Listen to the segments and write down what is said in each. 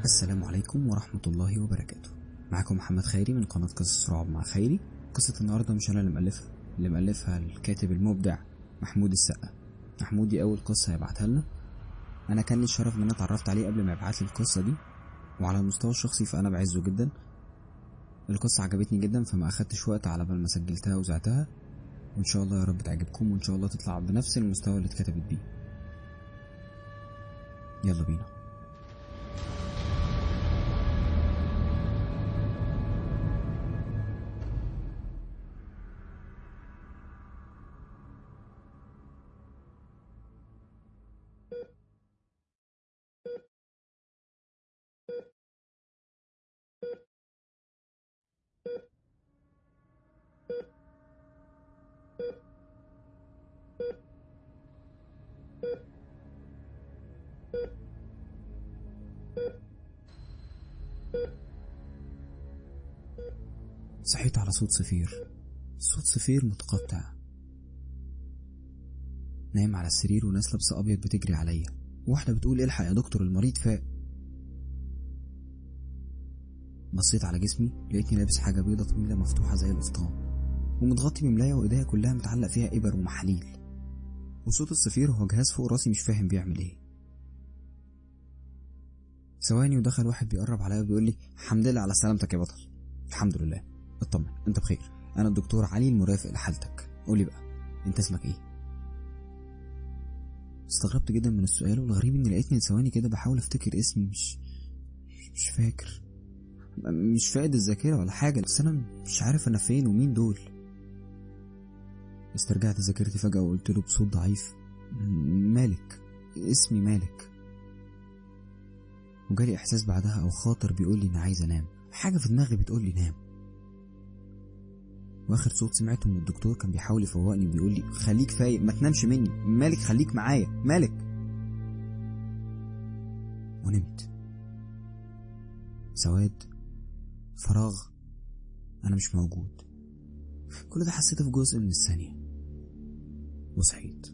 السلام عليكم ورحمة الله وبركاته معكم محمد خيري من قناة قصص رعب مع خيري قصة النهاردة مش أنا اللي مألفها اللي مألفها الكاتب المبدع محمود السقا محمود دي أول قصة هيبعتها لنا أنا كان لي الشرف إن أنا اتعرفت عليه قبل ما يبعت لي القصة دي وعلى المستوى الشخصي فأنا بعزه جدا القصة عجبتني جدا فما أخدتش وقت على بال ما سجلتها وزعتها وإن شاء الله يا رب تعجبكم وإن شاء الله تطلع بنفس المستوى اللي اتكتبت بيه يلا بينا صحيت على صوت صفير صوت صفير متقطع نايم على السرير وناس لابسة أبيض بتجري عليا واحدة بتقول الحق يا دكتور المريض فاق بصيت على جسمي لقيتني لابس حاجة بيضة طويلة مفتوحة زي القسطام ومتغطي بملاية وإيديا كلها متعلق فيها إبر ومحاليل وصوت الصفير هو جهاز فوق راسي مش فاهم بيعمل إيه ثواني ودخل واحد بيقرب عليا وبيقول لي الحمد لله على سلامتك يا بطل الحمد لله اطمن انت بخير انا الدكتور علي المرافق لحالتك قولي بقى انت اسمك ايه استغربت جدا من السؤال والغريب اني لقيتني ثواني كده بحاول افتكر اسمي مش مش فاكر مش فاقد الذاكرة ولا حاجة بس أنا مش عارف أنا فين ومين دول استرجعت ذاكرتي فجأة وقلت له بصوت ضعيف مالك اسمي مالك وجالي إحساس بعدها أو خاطر بيقول لي إني عايز أنام حاجة في دماغي بتقول لي نام واخر صوت سمعته من الدكتور كان بيحاول يفوقني وبيقول لي خليك فايق ما تنامش مني مالك خليك معايا مالك ونمت سواد فراغ انا مش موجود كل ده حسيته في جزء من الثانيه وصحيت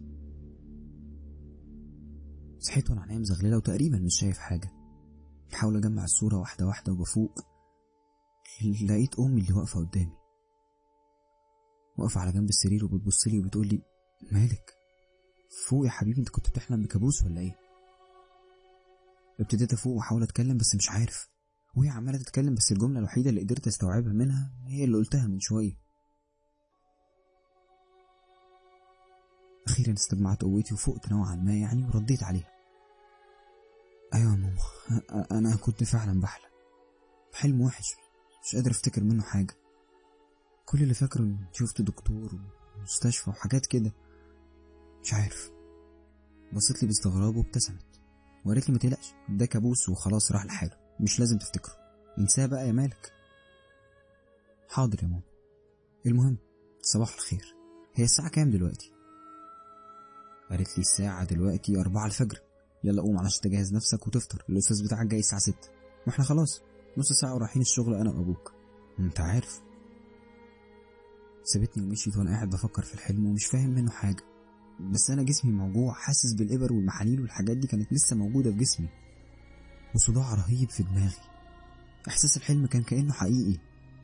صحيت وانا عينيا مزغلله وتقريبا مش شايف حاجه بحاول اجمع الصوره واحده واحده وبفوق لقيت امي اللي واقفه قدامي واقفه على جنب السرير وبتبص لي وبتقول لي مالك فوق يا حبيبي انت كنت بتحلم بكابوس ولا ايه ابتديت افوق واحاول اتكلم بس مش عارف وهي عماله تتكلم بس الجمله الوحيده اللي قدرت استوعبها منها هي اللي قلتها من شويه اخيرا استجمعت قوتي وفقت نوعا ما يعني ورديت عليها ايوه يا ماما انا كنت فعلا بحلم حلم وحش مش قادر افتكر منه حاجه كل اللي فاكره اني شفت دكتور ومستشفى وحاجات كده مش عارف بصيت لي باستغراب وابتسمت وقالت لي ما تقلقش ده كابوس وخلاص راح لحاله مش لازم تفتكره انساه بقى يا مالك حاضر يا ماما المهم صباح الخير هي الساعة كام دلوقتي قالت لي الساعة دلوقتي أربعة الفجر يلا قوم علشان تجهز نفسك وتفطر الأستاذ بتاعك جاي الساعة ستة واحنا خلاص نص ساعة ورايحين الشغل أنا وأبوك انت عارف سابتني ومشيت وانا قاعد بفكر في الحلم ومش فاهم منه حاجة بس انا جسمي موجوع حاسس بالإبر والمحاليل والحاجات دي كانت لسه موجودة في جسمي وصداع رهيب في دماغي احساس الحلم كان كأنه حقيقي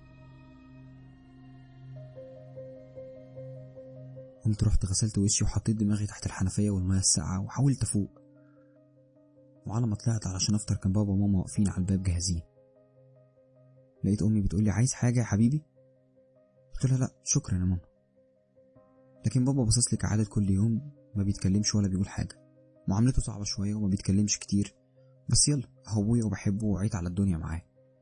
قمت رحت غسلت وشي وحطيت دماغي تحت الحنفية والمية الساقعة وحاولت افوق وعلى ما طلعت علشان افطر كان بابا وماما واقفين على الباب جاهزين لقيت امي بتقولي عايز حاجة يا حبيبي قلت لها لا شكرا يا ماما لكن بابا باصص لي كعادة كل يوم ما بيتكلمش ولا بيقول حاجة معاملته صعبة شوية وما بيتكلمش كتير بس يلا هو ابويا وبحبه وعيت على الدنيا معاه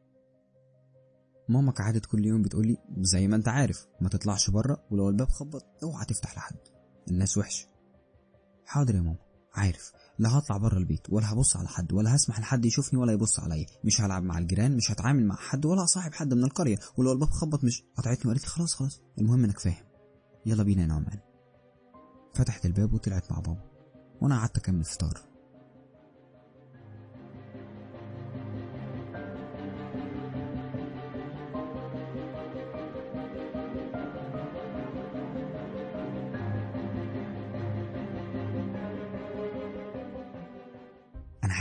ماما كعادة كل يوم بتقولي زي ما انت عارف ما تطلعش بره ولو الباب خبط اوعى تفتح لحد الناس وحشة حاضر يا ماما عارف لا هطلع بره البيت ولا هبص على حد ولا هسمح لحد يشوفني ولا يبص عليا مش هلعب مع الجيران مش هتعامل مع حد ولا هصاحب حد من القريه ولو الباب خبط مش قطعتني وقالت لي خلاص خلاص المهم انك فاهم يلا بينا يا نعمان فتحت الباب وطلعت مع بابا وانا قعدت اكمل فطار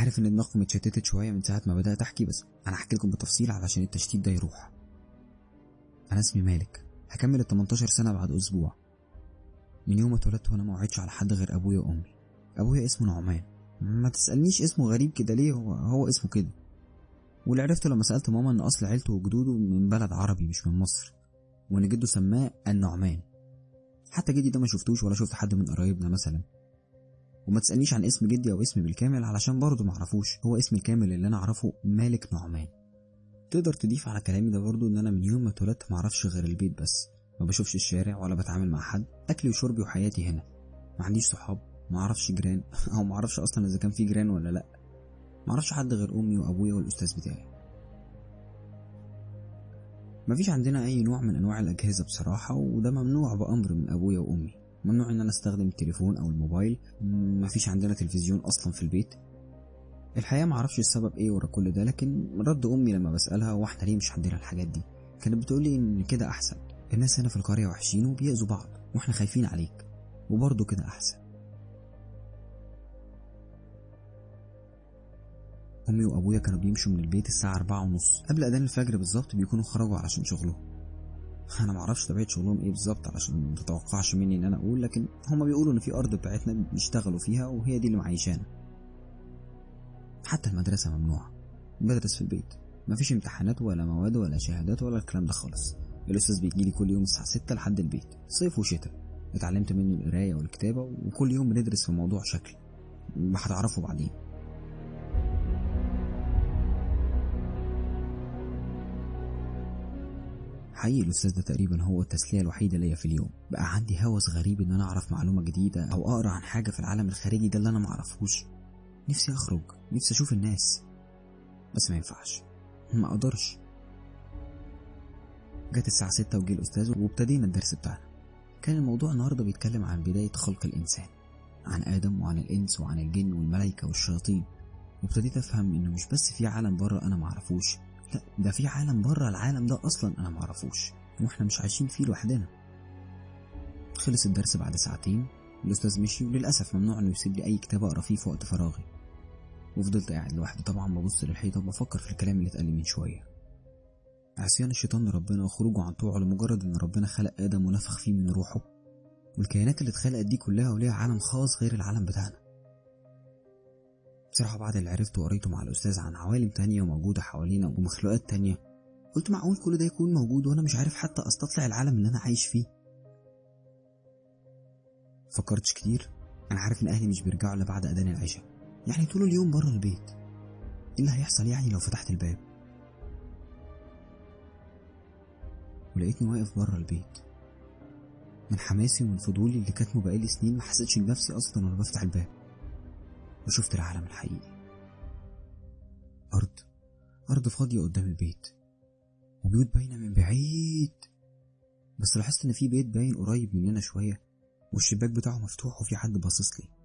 عارف ان دماغكم اتشتتت شويه من ساعه ما بدات احكي بس انا هحكي لكم بالتفصيل علشان التشتيت ده يروح انا اسمي مالك هكمل ال 18 سنه بعد اسبوع من يوم ما اتولدت وانا ما وعدتش على حد غير ابويا وامي ابويا اسمه نعمان ما تسالنيش اسمه غريب كده ليه هو هو اسمه كده واللي عرفته لما سالت ماما ان اصل عيلته وجدوده من بلد عربي مش من مصر وان جده سماه النعمان حتى جدي ده ما شفتوش ولا شفت حد من قرايبنا مثلا وما تسالنيش عن اسم جدي او اسمي بالكامل علشان برضه معرفوش هو اسمي الكامل اللي انا اعرفه مالك نعمان تقدر تضيف على كلامي ده برضه ان انا من يوم ما اتولدت معرفش غير البيت بس ما بشوفش الشارع ولا بتعامل مع حد اكلي وشربي وحياتي هنا ما عنديش صحاب ما اعرفش جيران او ما اعرفش اصلا اذا كان في جيران ولا لا ما اعرفش حد غير امي وابويا والاستاذ بتاعي مفيش عندنا اي نوع من انواع الاجهزه بصراحه وده ممنوع بامر من ابويا وامي ممنوع ان انا استخدم التليفون او الموبايل مفيش عندنا تلفزيون اصلا في البيت الحقيقه معرفش السبب ايه ورا كل ده لكن رد امي لما بسالها هو احنا ليه مش عندنا الحاجات دي كانت بتقولي ان كده احسن الناس هنا في القريه وحشين وبيأذوا بعض واحنا خايفين عليك وبرضه كده احسن امي وابويا كانوا بيمشوا من البيت الساعه أربعة ونص قبل اذان الفجر بالظبط بيكونوا خرجوا علشان شغلهم انا معرفش طبيعه شغلهم ايه بالظبط علشان ما تتوقعش مني ان انا اقول لكن هما بيقولوا ان في ارض بتاعتنا بيشتغلوا فيها وهي دي اللي معيشانا حتى المدرسه ممنوعه بدرس في البيت مفيش امتحانات ولا مواد ولا شهادات ولا الكلام ده خالص الاستاذ بيجيلي كل يوم الساعه 6 لحد البيت صيف وشتاء اتعلمت منه القرايه والكتابه وكل يوم بندرس في موضوع شكل هتعرفه بعدين حقيقي الأستاذ ده تقريبا هو التسلية الوحيدة ليا في اليوم بقى عندي هوس غريب إن أنا أعرف معلومة جديدة أو أقرأ عن حاجة في العالم الخارجي ده اللي أنا معرفوش نفسي أخرج نفسي أشوف الناس بس ما ينفعش ما أقدرش جت الساعة ستة وجه الأستاذ وابتدينا الدرس بتاعنا كان الموضوع النهاردة بيتكلم عن بداية خلق الإنسان عن آدم وعن الإنس وعن الجن والملائكة والشياطين وابتديت أفهم إنه مش بس في عالم بره أنا معرفوش لا ده في عالم بره العالم ده اصلا انا معرفوش واحنا مش عايشين فيه لوحدنا خلص الدرس بعد ساعتين الاستاذ مشي وللاسف ممنوع انه يسيب لي اي كتاب اقرا فيه في وقت فراغي وفضلت قاعد لوحدي طبعا ببص للحيطه وبفكر في الكلام اللي اتقال لي من شويه عصيان الشيطان لربنا وخروجه عن طوعه لمجرد ان ربنا خلق ادم ونفخ فيه من روحه والكائنات اللي اتخلقت دي كلها وليها عالم خاص غير العالم بتاعنا بصراحة بعد اللي عرفته وقريته مع الأستاذ عن عوالم تانية موجودة حوالينا ومخلوقات تانية قلت معقول كل ده يكون موجود وأنا مش عارف حتى أستطلع العالم اللي أنا عايش فيه فكرتش كتير أنا عارف إن أهلي مش بيرجعوا إلا بعد أذان العشاء يعني طول اليوم بره البيت إيه اللي هيحصل يعني لو فتحت الباب ولقيتني واقف بره البيت من حماسي ومن فضولي اللي كاتمه بقالي سنين ما حسيتش بنفسي أصلا وأنا بفتح الباب وشفت العالم الحقيقي أرض أرض فاضية قدام البيت وبيوت باينة من بعيد بس لاحظت إن في بيت باين قريب مننا شوية والشباك بتاعه مفتوح وفي حد باصص لي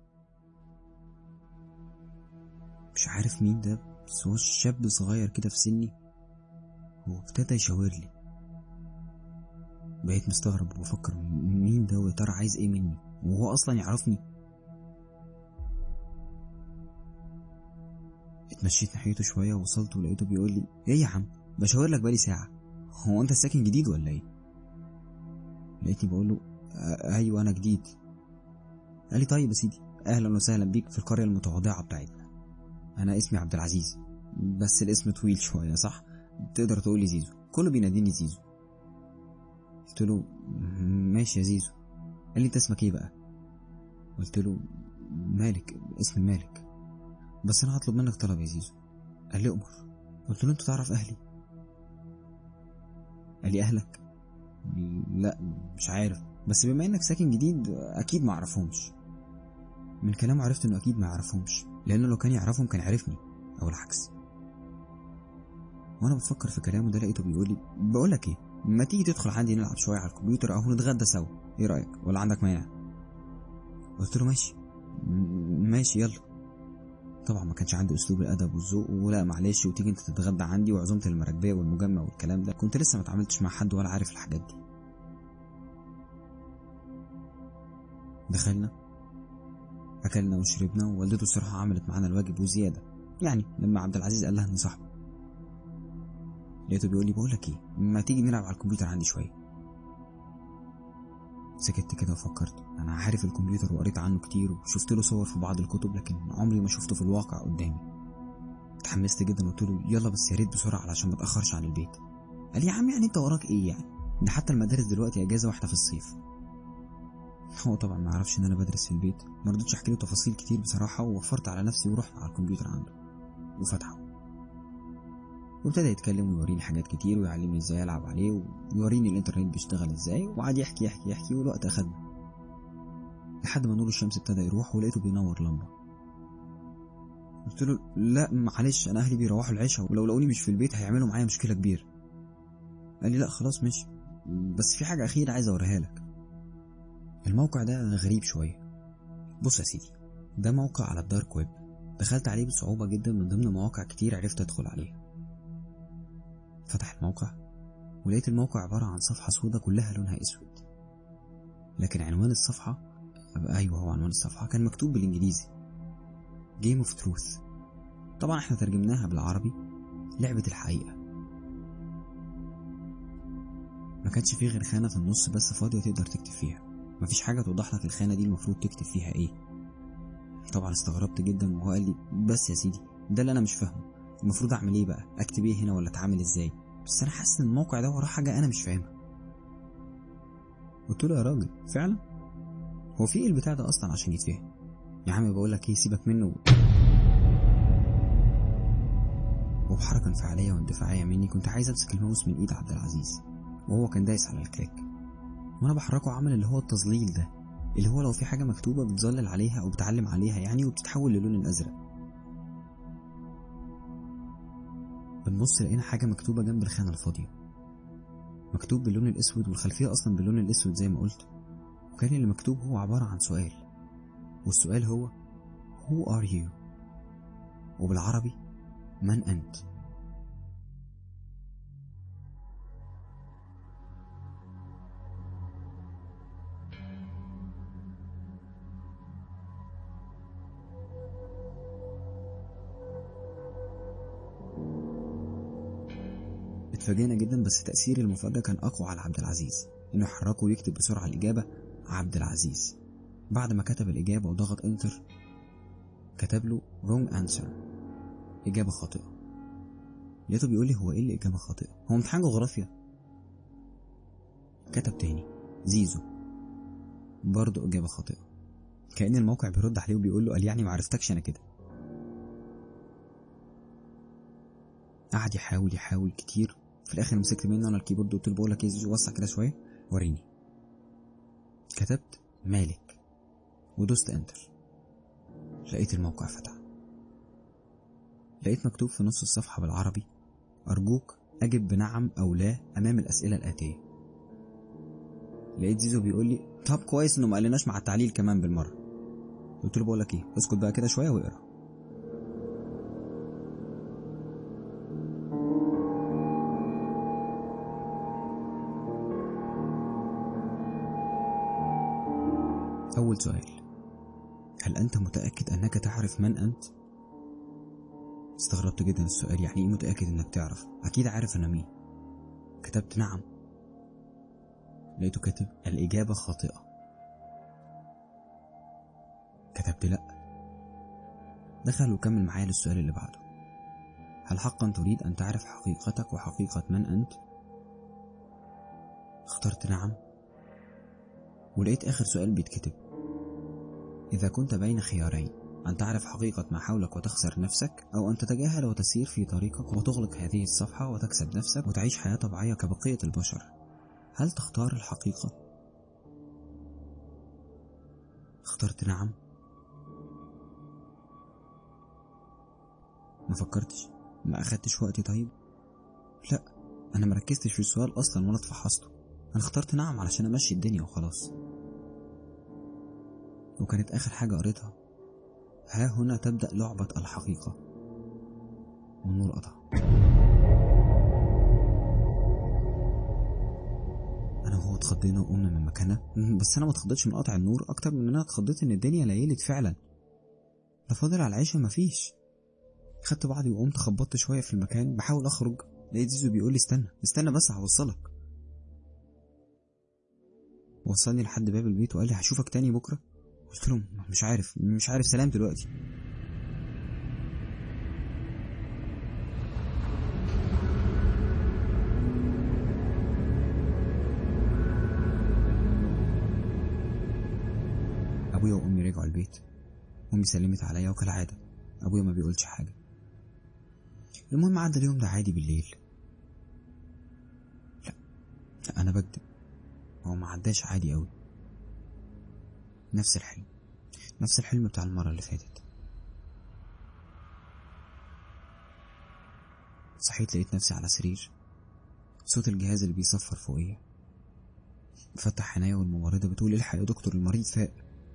مش عارف مين ده بس هو شاب صغير كده في سني وابتدى يشاور لي بقيت مستغرب وبفكر مين ده ويا ترى عايز ايه مني وهو اصلا يعرفني اتمشيت ناحيته شويه ووصلت ولقيته بيقول لي ايه يا عم بشاور لك بقالي ساعه هو انت ساكن جديد ولا ايه لقيتني بقول له ايوه انا جديد قال لي طيب يا سيدي اهلا وسهلا بيك في القريه المتواضعه بتاعتنا انا اسمي عبد العزيز بس الاسم طويل شويه صح تقدر تقول لي زيزو كله بيناديني زيزو قلت له ماشي يا زيزو قال لي انت اسمك ايه بقى قلت له مالك اسمي مالك بس انا هطلب منك طلب يا زيزو قال لي امر قلت له انت تعرف اهلي قال لي اهلك لا مش عارف بس بما انك ساكن جديد اكيد ما اعرفهمش من كلامه عرفت انه اكيد ما يعرفهمش لانه لو كان يعرفهم كان عرفني او العكس وانا بفكر في كلامه ده لقيته بيقول لي بقول لك ايه ما تيجي تدخل عندي نلعب شويه على الكمبيوتر او نتغدى سوا ايه رايك ولا عندك مانع قلت له ماشي ماشي يلا طبعا ما كانش عندي اسلوب الادب والذوق ولا معلش وتيجي انت تتغدى عندي وعزومه المراكبيه والمجمع والكلام ده كنت لسه ما اتعاملتش مع حد ولا عارف الحاجات دي دخلنا اكلنا وشربنا ووالدته الصراحه عملت معانا الواجب وزياده يعني لما عبد العزيز قال لها اني صاحبه لقيته بيقول لي بقول لك ايه ما تيجي نلعب على الكمبيوتر عندي شويه سكت كده وفكرت انا عارف الكمبيوتر وقريت عنه كتير وشفت له صور في بعض الكتب لكن عمري ما شفته في الواقع قدامي اتحمست جدا وقلت له يلا بس يا ريت بسرعه علشان ما اتاخرش عن البيت قال لي يا عم يعني انت وراك ايه يعني ده حتى المدارس دلوقتي اجازه واحده في الصيف هو طبعا ما عرفش ان انا بدرس في البيت ما رضيتش احكي له تفاصيل كتير بصراحه ووفرت على نفسي ورحنا على الكمبيوتر عنده وفتحه وابتدى يتكلم ويوريني حاجات كتير ويعلمني ازاي العب عليه ويوريني الانترنت بيشتغل ازاي وقعد يحكي يحكي يحكي والوقت اخدنا لحد ما نور الشمس ابتدى يروح ولقيته بينور لمبه قلت له لا معلش انا اهلي بيروحوا العشاء ولو لقوني مش في البيت هيعملوا معايا مشكله كبيره قال لي لا خلاص ماشي بس في حاجه اخيره عايز اوريها لك الموقع ده غريب شويه بص يا سيدي ده موقع على الدارك ويب دخلت عليه بصعوبه جدا من ضمن مواقع كتير عرفت ادخل عليها فتح الموقع ولقيت الموقع عبارة عن صفحة سودة كلها لونها أسود لكن عنوان الصفحة أيوه هو عنوان الصفحة كان مكتوب بالإنجليزي Game of Truth طبعا احنا ترجمناها بالعربي لعبة الحقيقة ما كانش فيه غير خانة في النص بس فاضية تقدر تكتب فيها مفيش حاجة توضح لك الخانة دي المفروض تكتب فيها ايه طبعا استغربت جدا وهو قال لي بس يا سيدي ده اللي انا مش فاهمه المفروض اعمل ايه بقى اكتب ايه هنا ولا اتعامل ازاي بس انا حاسس ان الموقع ده وراه حاجه انا مش فاهمها قلت له يا راجل فعلا هو في ايه البتاع ده اصلا عشان يتفهم يا عم بقول لك ايه سيبك منه وبحركة انفعالية واندفاعية مني كنت عايز امسك الماوس من ايد عبد العزيز وهو كان دايس على الكليك وانا بحركه عمل اللي هو التظليل ده اللي هو لو في حاجة مكتوبة بتظلل عليها او بتعلم عليها يعني وبتتحول للون الازرق بنبص لقينا حاجة مكتوبة جنب الخانة الفاضية مكتوب باللون الأسود والخلفية أصلا باللون الأسود زي ما قلت وكان اللي مكتوب هو عبارة عن سؤال والسؤال هو Who are you؟ وبالعربي من أنت؟ اتفاجئنا جدا بس تأثير المفاجأة كان أقوى على عبد العزيز إنه حركه ويكتب بسرعة الإجابة عبد العزيز بعد ما كتب الإجابة وضغط انتر كتب له wrong answer إجابة خاطئة لقيته بيقول لي هو إيه اللي إجابة خاطئة هو امتحان جغرافيا كتب تاني زيزو برضه إجابة خاطئة كأن الموقع بيرد عليه وبيقول له قال يعني معرفتكش أنا كده قعد يحاول يحاول كتير في الاخر مسكت منه انا الكيبورد وقلت له بقول لك ايه وسع كده شويه وريني كتبت مالك ودوست انتر لقيت الموقع فتح لقيت مكتوب في نص الصفحة بالعربي أرجوك أجب بنعم أو لا أمام الأسئلة الآتية لقيت زيزو بيقول لي طب كويس إنه ما قالناش مع التعليل كمان بالمرة قلت له بقول لك إيه اسكت بقى كده شوية واقرا أول سؤال هل أنت متأكد أنك تعرف من أنت؟ استغربت جدا السؤال يعني إيه متأكد إنك تعرف؟ أكيد عارف أنا مين كتبت نعم لقيته كاتب الإجابة خاطئة كتبت لأ دخل وكمل معايا للسؤال اللي بعده هل حقا تريد أن تعرف حقيقتك وحقيقة من أنت؟ اخترت نعم ولقيت آخر سؤال بيتكتب إذا كنت بين خيارين أن تعرف حقيقة ما حولك وتخسر نفسك أو أن تتجاهل وتسير في طريقك وتغلق هذه الصفحة وتكسب نفسك وتعيش حياة طبيعية كبقية البشر هل تختار الحقيقة؟ اخترت نعم ما فكرتش ما أخدتش وقتي طيب لا أنا مركزتش في السؤال أصلا ولا اتفحصته أنا اخترت نعم علشان أمشي الدنيا وخلاص وكانت آخر حاجة قريتها ها هنا تبدأ لعبة الحقيقة والنور قطع أنا وهو اتخضينا وقمنا من مكاننا بس أنا ما اتخضيتش من قطع النور أكتر من إن أنا اتخضيت إن الدنيا ليلت فعلا لا فاضل على العيشة مفيش خدت بعضي وقمت خبطت شويه في المكان بحاول اخرج لقيت زيزو بيقول لي استنى استنى بس هوصلك وصلني لحد باب البيت وقال لي هشوفك تاني بكره قلت له مش عارف مش عارف سلام دلوقتي ابويا وامي رجعوا البيت امي سلمت عليا وكالعاده ابويا ما بيقولش حاجه المهم عدى اليوم ده عادي بالليل لا لا انا بكدب هو ما عداش عادي قوي نفس الحلم نفس الحلم بتاع المرة اللي فاتت صحيت لقيت نفسي على سرير صوت الجهاز اللي بيصفر فوقيا بفتح عينيا والممرضة بتقول الحق يا دكتور المريض فاق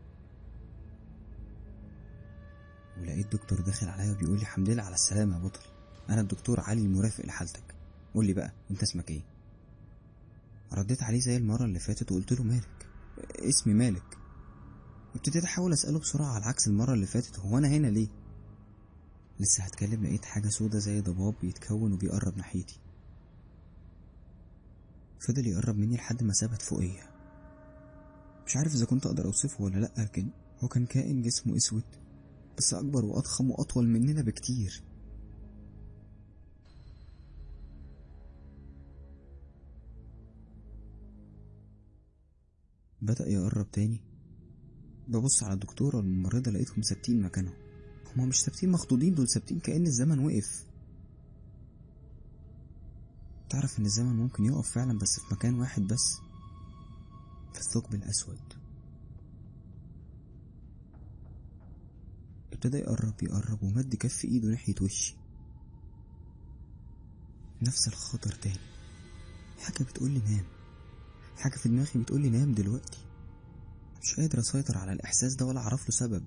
ولقيت دكتور داخل عليا وبيقول لي الحمد لله على السلامة يا بطل أنا الدكتور علي المرافق لحالتك قول لي بقى أنت اسمك إيه؟ رديت عليه زي المرة اللي فاتت وقلت له مالك اسمي مالك ابتديت احاول اساله بسرعه على عكس المره اللي فاتت هو انا هنا ليه لسه هتكلم لقيت حاجه سودا زي ضباب بيتكون وبيقرب ناحيتي فضل يقرب مني لحد ما ثبت فوقيا مش عارف اذا كنت اقدر اوصفه ولا لا لكن هو كان كائن جسمه اسود بس اكبر واضخم واطول مننا بكتير بدأ يقرب تاني ببص على الدكتورة والممرضة لقيتهم ثابتين مكانهم هما مش ثابتين مخضوضين دول ثابتين كأن الزمن وقف تعرف ان الزمن ممكن يقف فعلا بس في مكان واحد بس في الثقب الأسود ابتدى يقرب يقرب ومد كف ايده ناحية وشي نفس الخطر تاني حاجة بتقولي نام حاجة في دماغي بتقولي نام دلوقتي مش قادر اسيطر على الاحساس ده ولا اعرف له سبب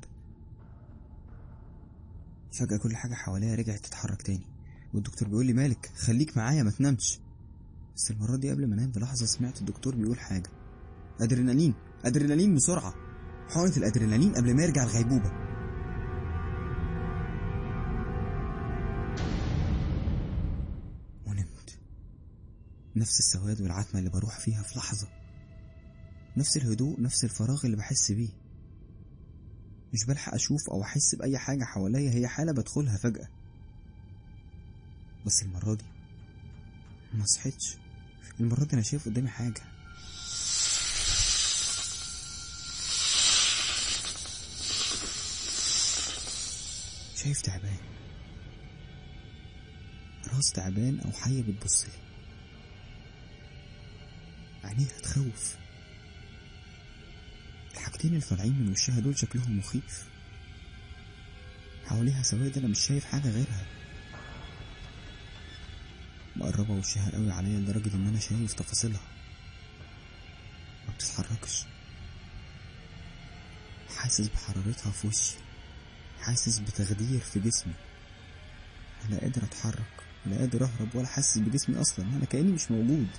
فجأة كل حاجة حواليا رجعت تتحرك تاني والدكتور بيقول لي مالك خليك معايا ما تنامش بس المرة دي قبل ما انام بلحظة سمعت الدكتور بيقول حاجة ادرينالين ادرينالين بسرعة حقنة الادرينالين قبل ما يرجع الغيبوبة ونمت نفس السواد والعتمة اللي بروح فيها في لحظة نفس الهدوء نفس الفراغ اللي بحس بيه مش بلحق اشوف او احس باي حاجة حواليا هي حالة بدخلها فجأة بس المرة دي ما صحيتش المرة دي انا شايف قدامي حاجة شايف تعبان راس تعبان او حية بتبصلي عينيها تخوف الحاجتين اللي طالعين من وشها دول شكلهم مخيف حواليها سواد انا مش شايف حاجة غيرها مقربة وشها قوي عليا لدرجة ان انا شايف تفاصيلها ما بتتحركش حاسس بحرارتها في وشي حاسس بتخدير في جسمي لا قادر اتحرك لا قادر اهرب ولا حاسس بجسمي اصلا انا كاني مش موجود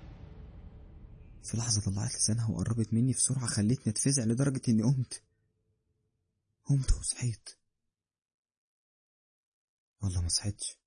في لحظة طلعت لسانها وقربت مني بسرعة خلتني اتفزع لدرجة اني قمت قمت وصحيت والله ما صحيتش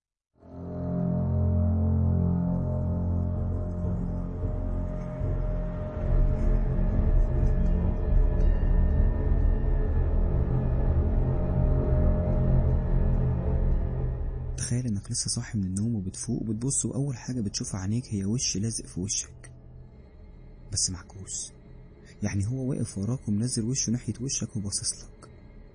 تخيل انك لسه صاحي من النوم وبتفوق وبتبص واول حاجة بتشوفها عينيك هي وش لازق في وشك بس معكوس يعني هو واقف وراك ومنزل وشه ناحية وشك وباصص لك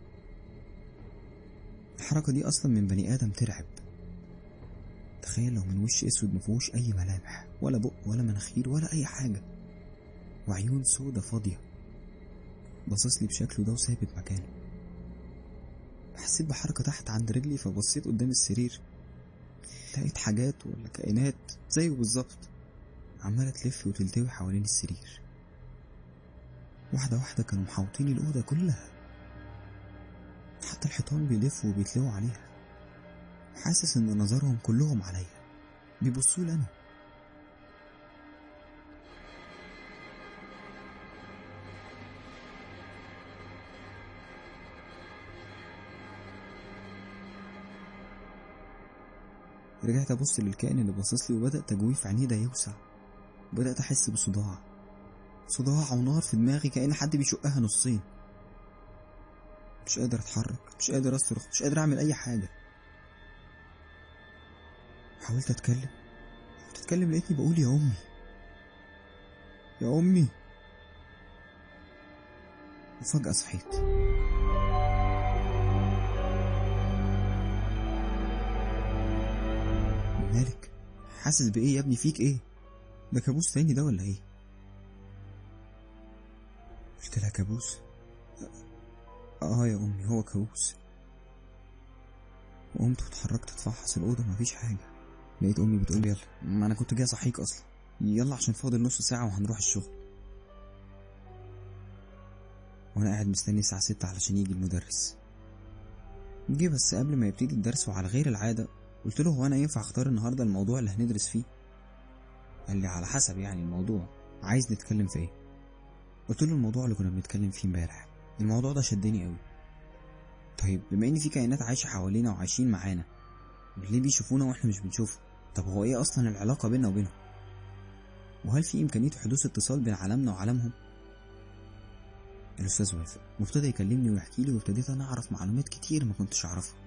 الحركة دي أصلا من بني آدم ترعب تخيل لو من وش أسود مفيهوش أي ملامح ولا بق ولا مناخير ولا أي حاجة وعيون سودة فاضية باصص لي بشكله ده وثابت مكانه حسيت بحركة تحت عند رجلي فبصيت قدام السرير لقيت حاجات ولا كائنات زيه بالظبط عمالة تلف وتلتوي حوالين السرير واحدة واحدة كانوا محاوطين الأوضة كلها حتى الحيطان بيلفوا وبيتلووا عليها حاسس إن نظرهم كلهم عليا بيبصوا لي أنا رجعت ابص للكائن اللي باصص لي وبدا تجويف عينيه ده يوسع بدات احس بصداع صداع ونار في دماغي كأن حد بيشقها نصين مش قادر اتحرك مش قادر اصرخ مش قادر اعمل اي حاجه حاولت اتكلم حاولت اتكلم لقيتني بقول يا امي يا امي وفجاه صحيت مالك حاسس بايه يا ابني فيك ايه ده كابوس تاني ده ولا ايه قلت لها كابوس اه يا امي هو كابوس وقمت واتحركت اتفحص الاوضه مفيش حاجه لقيت امي بتقول لي يلا ما انا كنت جاي اصحيك اصلا يلا عشان فاضل نص ساعه وهنروح الشغل وانا قاعد مستني الساعه ستة علشان يجي المدرس جه بس قبل ما يبتدي الدرس وعلى غير العاده قلت له هو انا ينفع اختار النهارده الموضوع اللي هندرس فيه قال لي على حسب يعني الموضوع عايز نتكلم في ايه قلت له الموضوع اللي كنا بنتكلم فيه امبارح الموضوع ده شدني قوي طيب بما ان في كائنات عايشه حوالينا وعايشين معانا ليه بيشوفونا واحنا مش بنشوفهم طب هو ايه اصلا العلاقه بيننا وبينهم وهل في امكانيه حدوث اتصال بين عالمنا وعالمهم الاستاذ وافق وابتدى يكلمني ويحكي لي وابتديت انا اعرف معلومات كتير ما كنتش اعرفها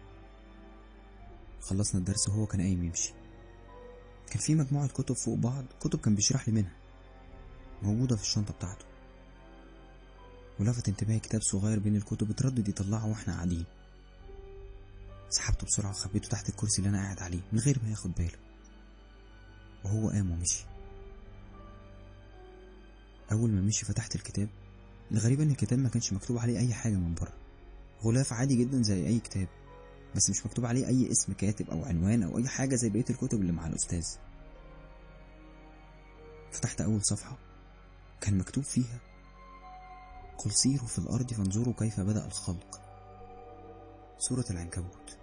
خلصنا الدرس وهو كان قايم يمشي كان في مجموعة كتب فوق بعض كتب كان بيشرح لي منها موجودة في الشنطة بتاعته ولفت انتباهي كتاب صغير بين الكتب اتردد يطلعه واحنا قاعدين سحبته بسرعة وخبيته تحت الكرسي اللي أنا قاعد عليه من غير ما ياخد باله وهو قام ومشي أول ما مشي فتحت الكتاب الغريب إن الكتاب ما كانش مكتوب عليه أي حاجة من بره غلاف عادي جدا زي أي كتاب بس مش مكتوب عليه أي اسم كاتب أو عنوان أو أي حاجة زي بقية الكتب اللي مع الأستاذ فتحت أول صفحة كان مكتوب فيها قل سيروا في الأرض فانظروا كيف بدأ الخلق سورة العنكبوت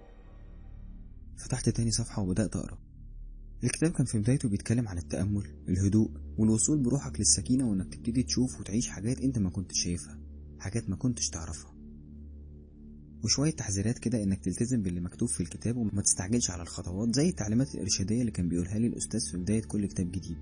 فتحت تاني صفحة وبدأت أقرأ الكتاب كان في بدايته بيتكلم عن التأمل الهدوء والوصول بروحك للسكينة وإنك تبتدي تشوف وتعيش حاجات أنت ما كنتش شايفها حاجات ما كنتش تعرفها وشوية تحذيرات كده إنك تلتزم باللي مكتوب في الكتاب وما تستعجلش على الخطوات زي التعليمات الإرشادية اللي كان بيقولها لي الأستاذ في بداية كل كتاب جديد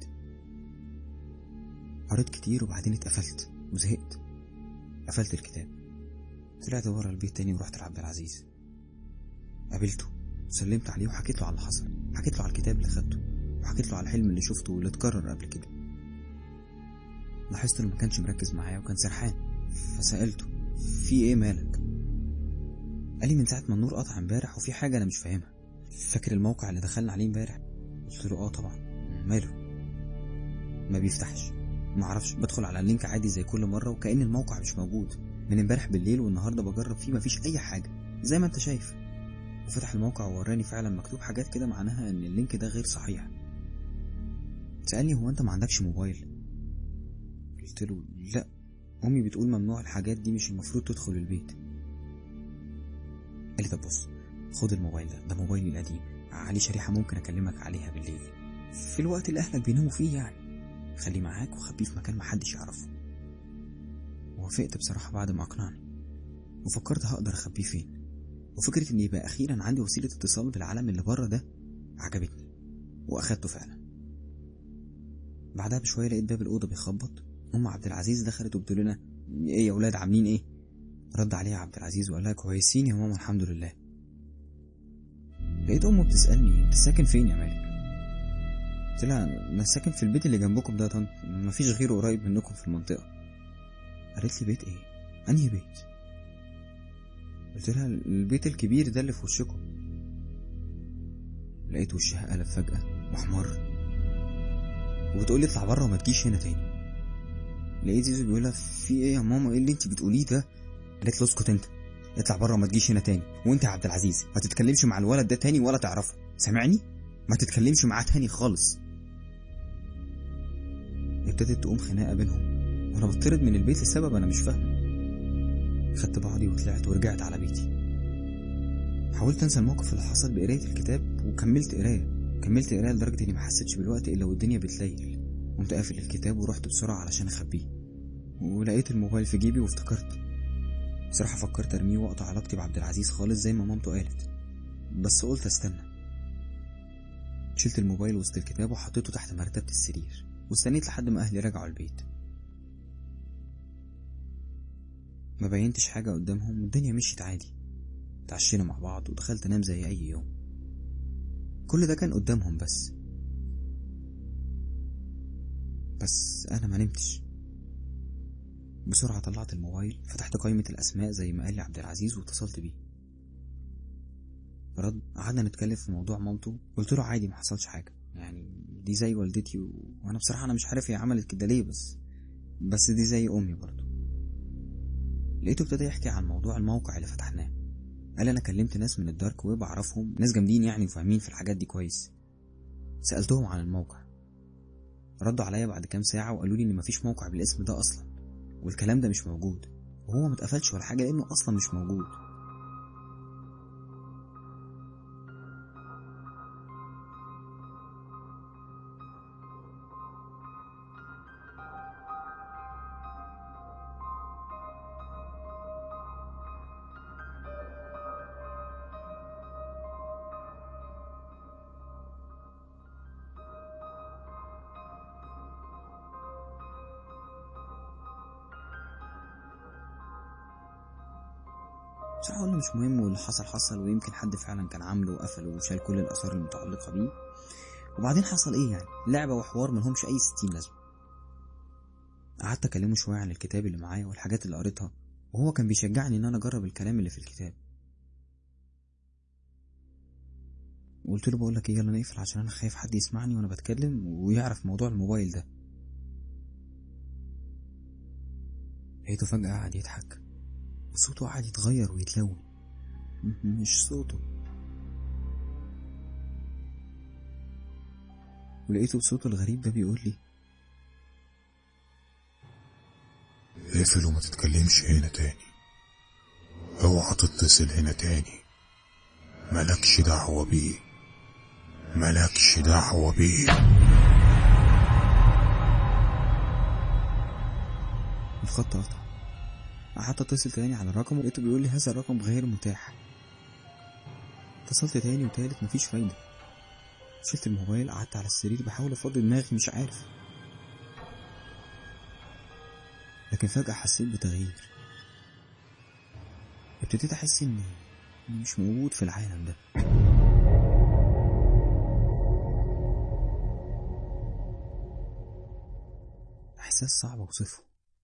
قريت كتير وبعدين اتقفلت وزهقت قفلت الكتاب طلعت ورا البيت تاني ورحت لعبد العزيز قابلته سلمت عليه وحكيت له على اللي حصل حكيت له على الكتاب اللي خدته وحكيت له على الحلم اللي شفته واللي اتكرر قبل كده لاحظت انه ما كانش مركز معايا وكان سرحان فسألته في ايه مالك قال لي من ساعة ما النور قطع امبارح وفي حاجة انا مش فاهمها فاكر الموقع اللي دخلنا عليه امبارح قلت له اه طبعا ماله ما بيفتحش معرفش بدخل على اللينك عادي زي كل مرة وكأن الموقع مش موجود من امبارح بالليل والنهاردة بجرب فيه مفيش أي حاجة زي ما انت شايف وفتح الموقع ووراني فعلا مكتوب حاجات كده معناها ان اللينك ده غير صحيح سألني هو انت ما عندكش موبايل قلت له لا امي بتقول ممنوع الحاجات دي مش المفروض تدخل البيت قال لي طب بص خد الموبايل ده ده موبايلي القديم عليه شريحة ممكن اكلمك عليها بالليل في الوقت اللي اهلك بيناموا فيه يعني خليه معاك وخبيه في مكان محدش يعرفه وافقت بصراحة بعد ما أقنعني وفكرت هقدر أخبيه فين وفكرة إن يبقى أخيرا عندي وسيلة اتصال بالعالم اللي بره ده عجبتني وأخدته فعلا بعدها بشوية لقيت باب الأوضة بيخبط أم عبد العزيز دخلت وبتقول لنا إيه يا ولاد عاملين إيه؟ رد عليها عبد العزيز وقال لها كويسين يا ماما الحمد لله لقيت أمه بتسألني أنت ساكن فين يا مالك؟ قلت لها انا ساكن في البيت اللي جنبكم ده يا طنط مفيش غيره قريب منكم في المنطقه قالت لي بيت ايه انهي بيت قلت لها البيت الكبير ده اللي في وشكم لقيت وشها قلب فجاه واحمر وبتقول لي اطلع بره وما تجيش هنا تاني لقيت زيزو بيقول لها في ايه يا ماما ايه اللي انت بتقوليه ده قالت له اسكت انت اطلع بره وما تجيش هنا تاني وانت يا عبد العزيز ما تتكلمش مع الولد ده تاني ولا تعرفه سامعني ما تتكلمش معاه تاني خالص ابتدت تقوم خناقه بينهم وانا بطرد من البيت لسبب انا مش فاهمه خدت بعضي وطلعت ورجعت على بيتي حاولت انسى الموقف اللي حصل بقرايه الكتاب وكملت قرايه كملت قرايه لدرجه اني ما حسيتش بالوقت الا والدنيا بتليل قمت قافل الكتاب ورحت بسرعه علشان اخبيه ولقيت الموبايل في جيبي وافتكرت بصراحه فكرت ارميه واقطع علاقتي بعبد العزيز خالص زي ما مامته قالت بس قلت استنى شلت الموبايل وسط الكتاب وحطيته تحت مرتبة السرير واستنيت لحد ما أهلي رجعوا البيت ما بينتش حاجة قدامهم والدنيا مشيت عادي اتعشينا مع بعض ودخلت انام زي أي يوم كل ده كان قدامهم بس بس أنا ما نمتش بسرعة طلعت الموبايل فتحت قائمة الأسماء زي ما قال لي عبد العزيز واتصلت بيه رد قعدنا نتكلم في موضوع مامته قلت له عادي ما حصلش حاجة يعني دي زي والدتي و... وانا بصراحة انا مش عارف هي عملت كده ليه بس بس دي زي امي برضه لقيته ابتدى يحكي عن موضوع الموقع اللي فتحناه قال انا كلمت ناس من الدارك ويب اعرفهم ناس جامدين يعني وفاهمين في الحاجات دي كويس سألتهم عن الموقع ردوا عليا بعد كام ساعة وقالوا لي ان مفيش موقع بالاسم ده اصلا والكلام ده مش موجود وهو متقفلش ولا حاجة لانه اصلا مش موجود بصراحة قلنا مش مهم واللي حصل حصل ويمكن حد فعلا كان عامله وقفله وشال كل الآثار المتعلقة بيه وبعدين حصل ايه يعني لعبة وحوار ملهمش أي ستين لازمة قعدت أكلمه شوية عن الكتاب اللي معايا والحاجات اللي قريتها وهو كان بيشجعني إن أنا أجرب الكلام اللي في الكتاب وقلت له بقولك ايه يلا نقفل عشان أنا خايف حد يسمعني وأنا بتكلم ويعرف موضوع الموبايل ده لقيته فجأة قعد يضحك وصوته قعد يتغير ويتلون م- مش صوته ولقيته بصوته الغريب ده بيقول لي اقفل وما تتكلمش هنا تاني اوعى تتصل هنا تاني ملكش دعوة بيه ملكش دعوة بيه الخط قطع قعدت اتصل تاني على الرقم ولقيته بيقول لي هذا الرقم غير متاح اتصلت تاني وتالت مفيش فايدة شلت الموبايل قعدت على السرير بحاول افضي دماغي مش عارف لكن فجأة حسيت بتغيير ابتديت احس اني إني مش موجود في العالم ده احساس صعب اوصفه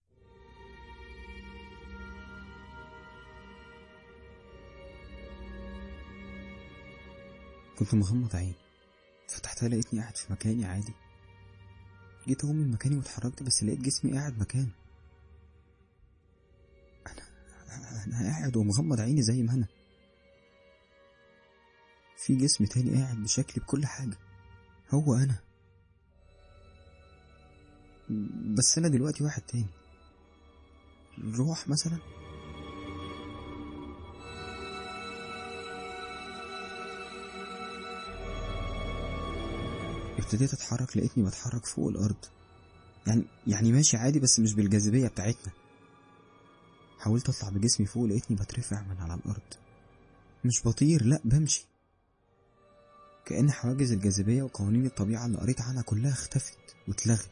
كنت مغمض عيني فتحتها لقيتني قاعد في مكاني عادي جيت اقوم من مكاني واتحركت بس لقيت جسمي قاعد مكانه انا انا قاعد ومغمض عيني زي ما انا في جسم تاني قاعد بشكلي بكل حاجة هو انا بس انا دلوقتي واحد تاني روح مثلا ابتديت اتحرك لقيتني بتحرك فوق الارض يعني يعني ماشي عادي بس مش بالجاذبيه بتاعتنا حاولت اطلع بجسمي فوق لقيتني بترفع من على الارض مش بطير لا بمشي كأن حواجز الجاذبية وقوانين الطبيعة اللي قريت عنها كلها اختفت واتلغت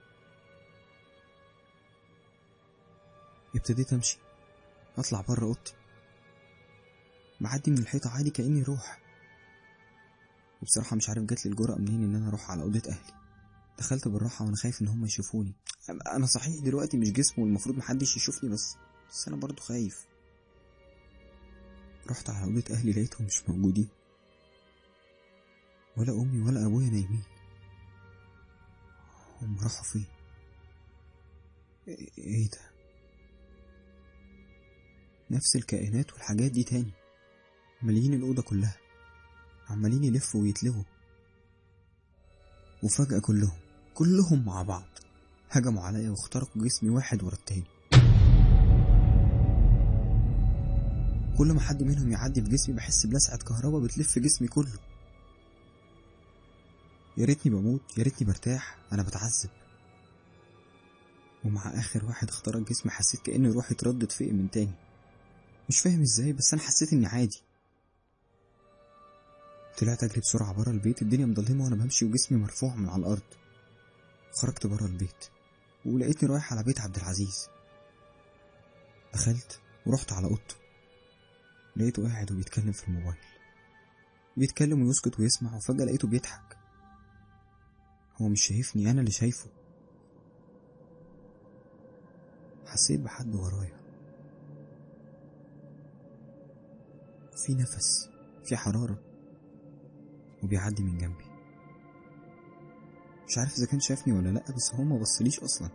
ابتديت امشي اطلع بره اوضتي بعدي من الحيطة عادي كأني روح وبصراحة مش عارف جاتلي الجرأة منين إن أنا أروح على أوضة أهلي دخلت بالراحة وأنا خايف إن هم يشوفوني أنا صحيح دلوقتي مش جسم والمفروض محدش يشوفني بس بس أنا برضو خايف رحت على أوضة أهلي لقيتهم مش موجودين ولا أمي ولا أبويا نايمين هم راحوا فين إيه- إيه ده نفس الكائنات والحاجات دي تاني مالين الأوضة كلها عمالين يلفوا ويتلهوا وفجأة كلهم كلهم مع بعض هجموا عليا واخترقوا جسمي واحد ورا التاني كل ما حد منهم يعدي في جسمي بحس بلسعة كهرباء بتلف جسمي كله يا ريتني بموت يا ريتني برتاح انا بتعذب ومع اخر واحد اخترق جسمي حسيت كأن روحي اتردت فيا من تاني مش فاهم ازاي بس انا حسيت اني عادي طلعت اجري بسرعه بره البيت الدنيا مضلمه وانا بمشي وجسمي مرفوع من على الارض خرجت بره البيت ولقيتني رايح على بيت عبد العزيز دخلت ورحت على اوضته لقيته قاعد وبيتكلم في الموبايل بيتكلم ويسكت ويسمع وفجأة لقيته بيضحك هو مش شايفني أنا اللي شايفه حسيت بحد ورايا في نفس في حرارة وبيعدي من جنبي مش عارف إذا كان شافني ولا لأ بس هو ما بصليش أصلا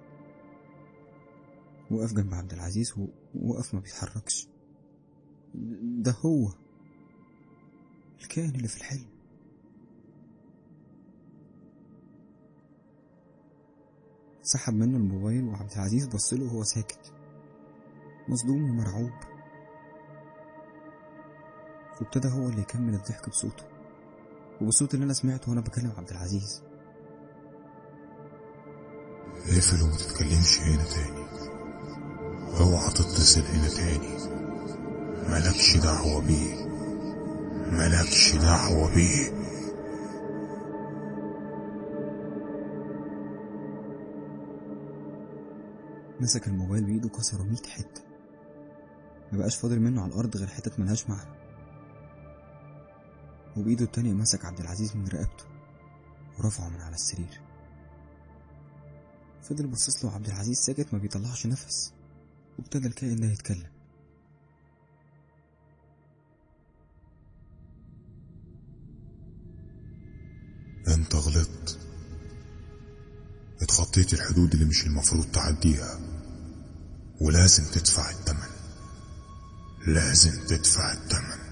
وقف جنب عبد العزيز ووقف ما بيتحركش ده هو الكائن اللي في الحلم سحب منه الموبايل وعبد العزيز بصله وهو ساكت مصدوم ومرعوب وابتدى هو اللي يكمل الضحك بصوته وبالصوت اللي انا سمعته وانا بكلم عبد العزيز اقفل وما تتكلمش هنا تاني اوعى تتصل هنا تاني ملكش دعوة بيه ملكش دعوة بيه مسك الموبايل بإيده كسره ميت حتة مبقاش فاضل منه على الأرض غير حتت ملهاش معنى وبإيده التانية مسك عبد العزيز من رقبته ورفعه من على السرير فضل باصص له عبد العزيز ساكت ما بيطلعش نفس وابتدى الكائن ده يتكلم انت غلطت اتخطيت الحدود اللي مش المفروض تعديها ولازم تدفع الثمن لازم تدفع الثمن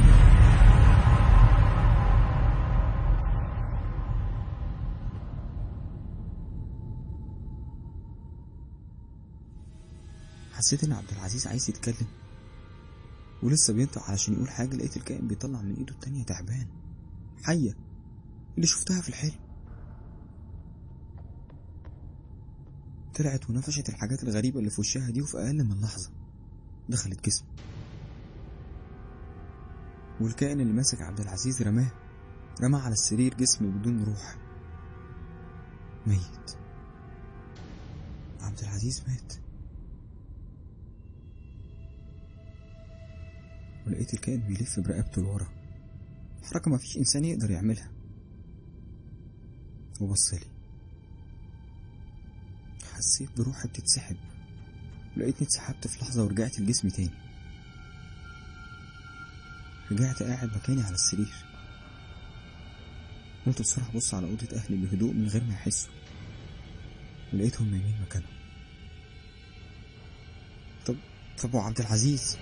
حسيت ان عبد العزيز عايز يتكلم ولسه بينطق علشان يقول حاجة لقيت الكائن بيطلع من ايده التانية تعبان حية اللي شفتها في الحلم طلعت ونفشت الحاجات الغريبة اللي في وشها دي وفي أقل من لحظة دخلت جسمه والكائن اللي ماسك عبد العزيز رماه رماه على السرير جسم بدون روح ميت عبد العزيز مات ولقيت الكائن بيلف برقبته لورا حركة مفيش إنسان يقدر يعملها وبصلي حسيت بروحي بتتسحب ولقيتني اتسحبت في لحظة ورجعت لجسمي تاني رجعت قاعد مكاني على السرير قمت بسرعة أبص على أوضة أهلي بهدوء من غير ما يحسوا ولقيتهم نايمين مكانهم طب طب وعبد العزيز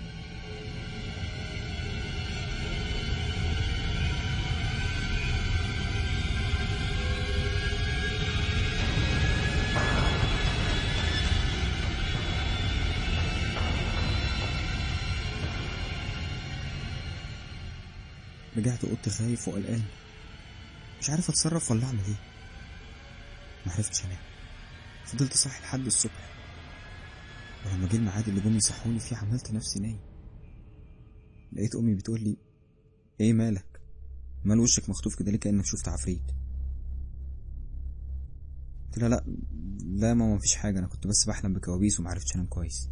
رجعت اوضتي خايف وقلقان مش عارف اتصرف ولا اعمل ايه معرفتش انام فضلت صاحي لحد الصبح ولما جه الميعاد اللي جم يصحوني فيه عملت نفسي نايم لقيت امي بتقول لي ايه مالك مال وشك مخطوف كده ليه كانك شفت عفريت قلت لها لا لا ماما مفيش حاجه انا كنت بس بحلم بكوابيس ومعرفتش انام كويس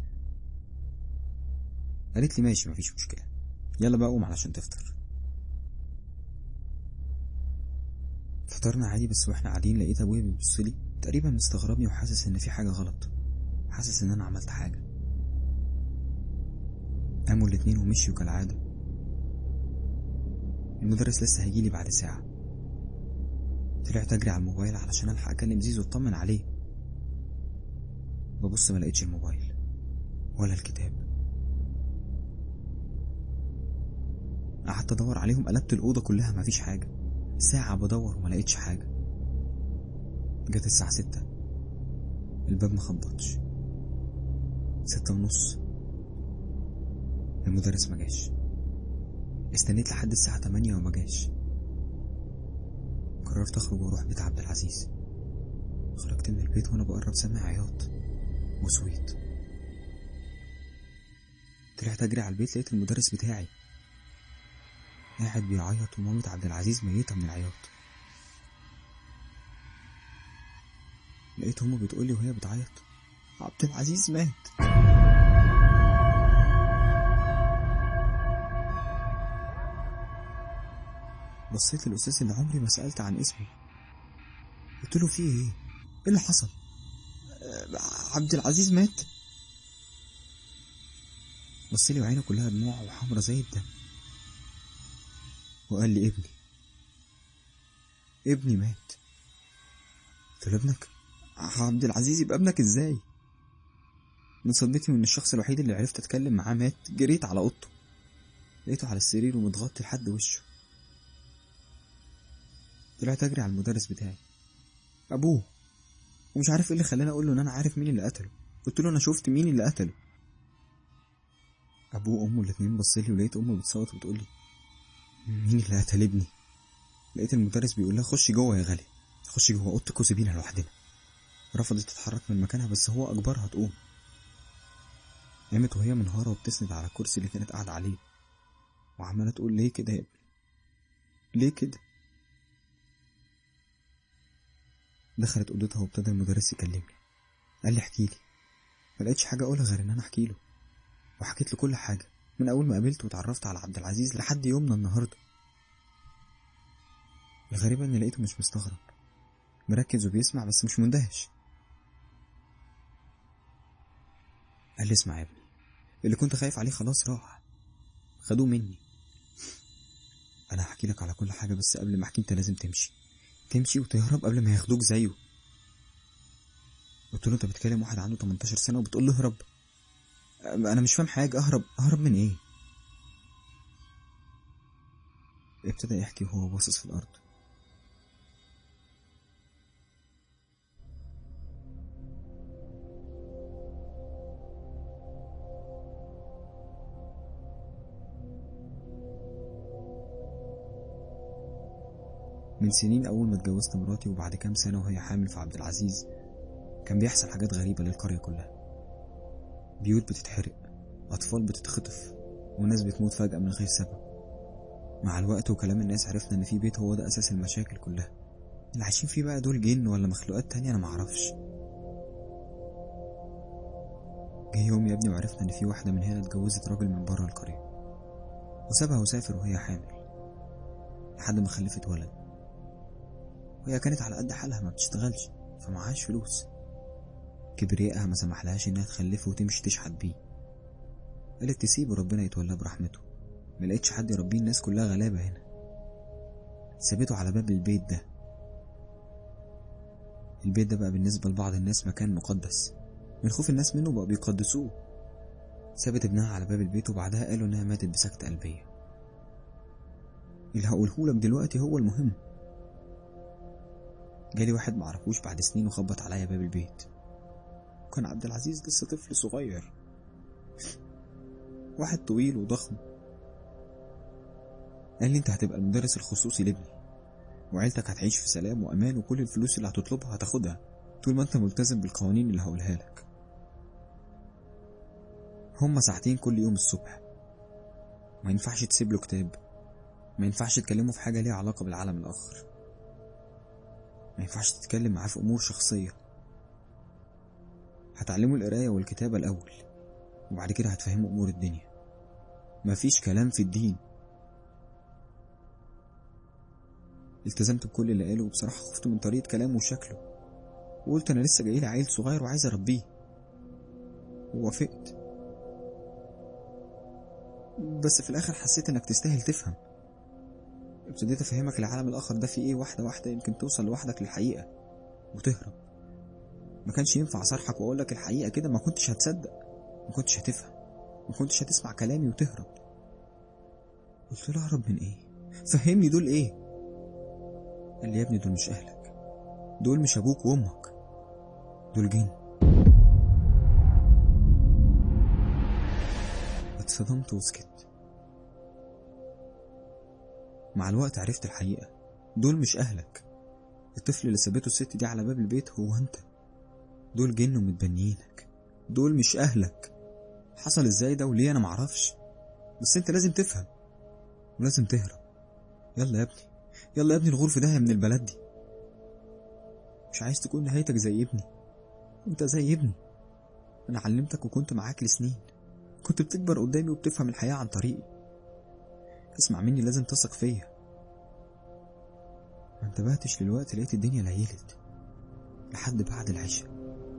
قالت لي ماشي مفيش مشكله يلا بقى قوم علشان تفطر فطرنا عادي بس واحنا قاعدين لقيت ابويا بيبص لي تقريبا مستغربني وحاسس ان في حاجه غلط حاسس ان انا عملت حاجه قاموا الاتنين ومشيوا كالعاده المدرس لسه هيجيلي بعد ساعه طلعت اجري على الموبايل علشان الحق اكلم زيزو اطمن عليه ببص ما لقيتش الموبايل ولا الكتاب قعدت ادور عليهم قلبت الاوضه كلها مفيش حاجه ساعة بدور وما لقيتش حاجة جت الساعة ستة الباب مخبطش ستة ونص المدرس ما جاش استنيت لحد الساعة تمانية وما جاش قررت اخرج واروح بيت عبد العزيز خرجت من البيت وانا بقرب سامع عياط وصويت طلعت اجري على البيت لقيت المدرس بتاعي قاعد بيعيط ومامة عبد العزيز ميتة من العياط لقيت أمه بتقولي وهي بتعيط عبد العزيز مات بصيت للأستاذ اللي عمري ما سألت عن اسمه قلت له في ايه؟ ايه اللي حصل؟ أه، عبد العزيز مات بص لي وعينه كلها دموع وحمرا زي الدم وقال لي ابني ابني مات قلت له ابنك عبد العزيز يبقى ابنك ازاي من صدمتي من الشخص الوحيد اللي عرفت اتكلم معاه مات جريت على اوضته لقيته على السرير ومتغطي لحد وشه طلعت اجري على المدرس بتاعي ابوه ومش عارف ايه اللي خلاني اقول له ان انا عارف مين اللي قتله قلت له انا شفت مين اللي قتله ابوه وامه الاتنين بصلي ولقيت امه بتصوت وبتقول لي مين اللي قتل ابني لقيت المدرس بيقول لها خشي جوه يا غالي خشي جوه اوضتك وسيبينا لوحدنا رفضت تتحرك من مكانها بس هو اجبرها تقوم قامت وهي منهارة وبتسند على الكرسي اللي كانت قاعدة عليه وعمالة تقول ليه كده يا ابني ليه كده دخلت اوضتها وابتدى المدرس يكلمني قال لي احكي لي ما لقيتش حاجه اقولها غير ان انا احكي له وحكيت له كل حاجه من اول ما قابلته واتعرفت على عبد العزيز لحد يومنا النهارده الغريب اني لقيته مش مستغرب مركز وبيسمع بس مش مندهش قال لي اسمع يا ابني اللي كنت خايف عليه خلاص راح خدوه مني انا هحكي لك على كل حاجه بس قبل ما احكي انت لازم تمشي تمشي وتهرب قبل ما ياخدوك زيه قلت له انت بتكلم واحد عنده 18 سنه وبتقول له اهرب انا مش فاهم حاجه اهرب اهرب من ايه ابتدى يحكي وهو باصص في الارض من سنين أول ما اتجوزت مراتي وبعد كام سنة وهي حامل في عبد العزيز كان بيحصل حاجات غريبة للقرية كلها بيوت بتتحرق أطفال بتتخطف وناس بتموت فجأة من غير سبب مع الوقت وكلام الناس عرفنا إن في بيت هو ده أساس المشاكل كلها اللي عايشين فيه بقى دول جن ولا مخلوقات تانية أنا معرفش جه يوم يا ابني وعرفنا إن في واحدة من هنا اتجوزت راجل من بره القرية وسابها وسافر وهي حامل لحد ما خلفت ولد وهي كانت على قد حالها ما بتشتغلش فمعهاش فلوس كبريائها ما سمحلهاش انها تخلفه وتمشي تشحت بيه قالت تسيبه ربنا يتولاه برحمته ما لقيتش حد يربيه الناس كلها غلابة هنا سابته على باب البيت ده البيت ده بقى بالنسبة لبعض الناس مكان مقدس من خوف الناس منه بقوا بيقدسوه سابت ابنها على باب البيت وبعدها قالوا انها ماتت بسكتة قلبية اللي هقولهولك دلوقتي هو المهم جالي واحد معرفوش بعد سنين وخبط عليا باب البيت كان عبد العزيز لسه طفل صغير واحد طويل وضخم قال لي انت هتبقى المدرس الخصوصي لابني وعيلتك هتعيش في سلام وامان وكل الفلوس اللي هتطلبها هتاخدها طول ما انت ملتزم بالقوانين اللي هقولها لك هما ساعتين كل يوم الصبح ما ينفعش تسيب له كتاب ما ينفعش تكلمه في حاجة ليها علاقة بالعالم الآخر ما ينفعش تتكلم معاه في أمور شخصية هتعلمه القراية والكتابة الأول وبعد كده هتفهمه أمور الدنيا مفيش كلام في الدين التزمت بكل اللي قاله وبصراحة خفت من طريقة كلامه وشكله وقلت أنا لسه جايلي عيل صغير وعايز أربيه ووافقت بس في الآخر حسيت إنك تستاهل تفهم ابتديت أفهمك العالم الآخر ده فيه إيه واحدة واحدة يمكن توصل لوحدك للحقيقة وتهرب ما كانش ينفع صرحك وأقولك الحقيقة كده ما كنتش هتصدق ما كنتش هتفهم ما كنتش هتسمع كلامي وتهرب قلت له أهرب من إيه فهمني دول إيه قال لي يا ابني دول مش أهلك دول مش أبوك وأمك دول جن اتصدمت وسكت مع الوقت عرفت الحقيقة دول مش أهلك الطفل اللي سابته الست دي على باب البيت هو أنت دول جن ومتبنيينك دول مش أهلك حصل ازاي ده وليه أنا معرفش بس أنت لازم تفهم ولازم تهرب يلا يا ابني يلا يا ابني الغور في داهية من البلد دي مش عايز تكون نهايتك زي ابني انت زي ابني انا علمتك وكنت معاك لسنين كنت بتكبر قدامي وبتفهم الحياة عن طريقي اسمع مني لازم تثق فيا ما انتبهتش للوقت لقيت الدنيا ليلت لحد بعد العشاء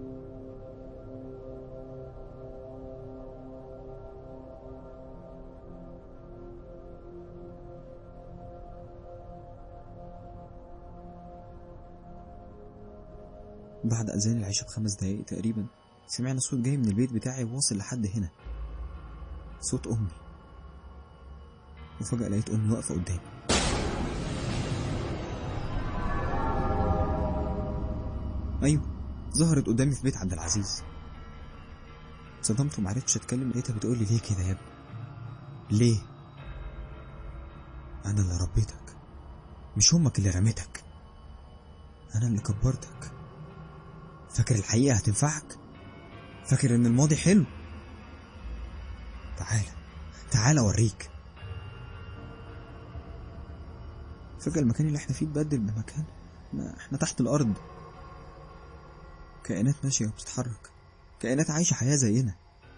بعد أذان العشاء بخمس دقايق تقريبا سمعنا صوت جاي من البيت بتاعي واصل لحد هنا صوت أمي وفجأة لقيت أمي واقفة قدامي أيوة ظهرت قدامي في بيت عبد العزيز صدمت ومعرفتش أتكلم لقيتها بتقولي ليه كده يا ابني ليه أنا اللي ربيتك مش أمك اللي رميتك أنا اللي كبرتك فاكر الحقيقة هتنفعك فاكر ان الماضي حلو تعالى تعالى اوريك فجأة المكان اللي احنا فيه اتبدل بمكان ما احنا تحت الارض كائنات ماشية وبتتحرك كائنات عايشة حياة زينا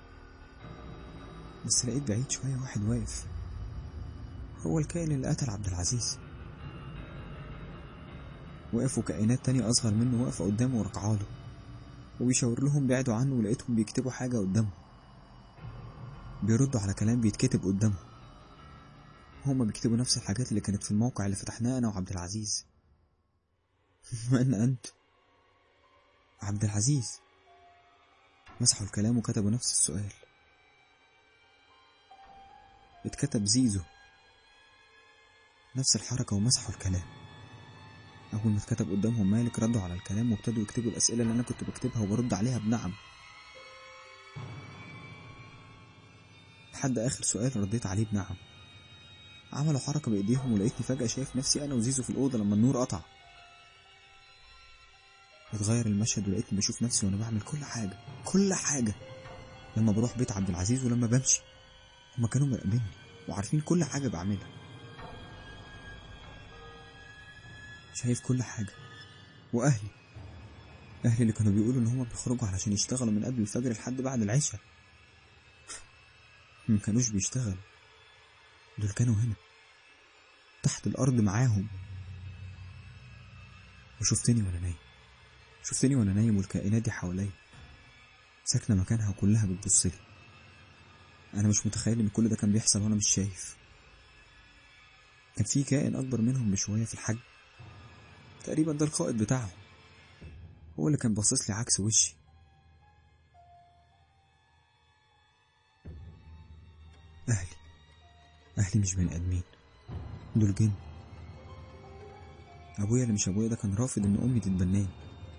بس لقيت بعيد شوية واحد واقف هو الكائن اللي قتل عبد العزيز وقفوا كائنات تانية أصغر منه واقفة قدامه وركعاله وبيشاور لهم بعدوا عنه ولقيتهم بيكتبوا حاجة قدامه بيردوا على كلام بيتكتب قدامه هما بيكتبوا نفس الحاجات اللي كانت في الموقع اللي فتحناه أنا وعبد العزيز من أنت؟ عبد العزيز مسحوا الكلام وكتبوا نفس السؤال اتكتب زيزو نفس الحركة ومسحوا الكلام أول ما اتكتب قدامهم مالك ردوا على الكلام وابتدوا يكتبوا الأسئلة اللي أنا كنت بكتبها وبرد عليها بنعم لحد آخر سؤال رديت عليه بنعم عملوا حركة بإيديهم ولقيتني فجأة شايف نفسي أنا وزيزو في الأوضة لما النور قطع اتغير المشهد ولقيتني بشوف نفسي وأنا بعمل كل حاجة كل حاجة لما بروح بيت عبد العزيز ولما بمشي هما كانوا مراقبيني وعارفين كل حاجة بعملها شايف كل حاجة وأهلي أهلي اللي كانوا بيقولوا إن هما بيخرجوا علشان يشتغلوا من قبل الفجر لحد بعد العشاء ما كانوش بيشتغلوا دول كانوا هنا تحت الأرض معاهم وشفتني وأنا نايم شفتني وأنا نايم والكائنات دي حواليا ساكنة مكانها وكلها بتبصلي أنا مش متخيل إن كل ده كان بيحصل وأنا مش شايف كان في كائن أكبر منهم بشوية في الحجم تقريبا ده القائد بتاعهم هو اللي كان باصص لي عكس وشي أهلي أهلي مش بني آدمين دول جن أبويا اللي مش أبويا ده كان رافض إن أمي تتبناني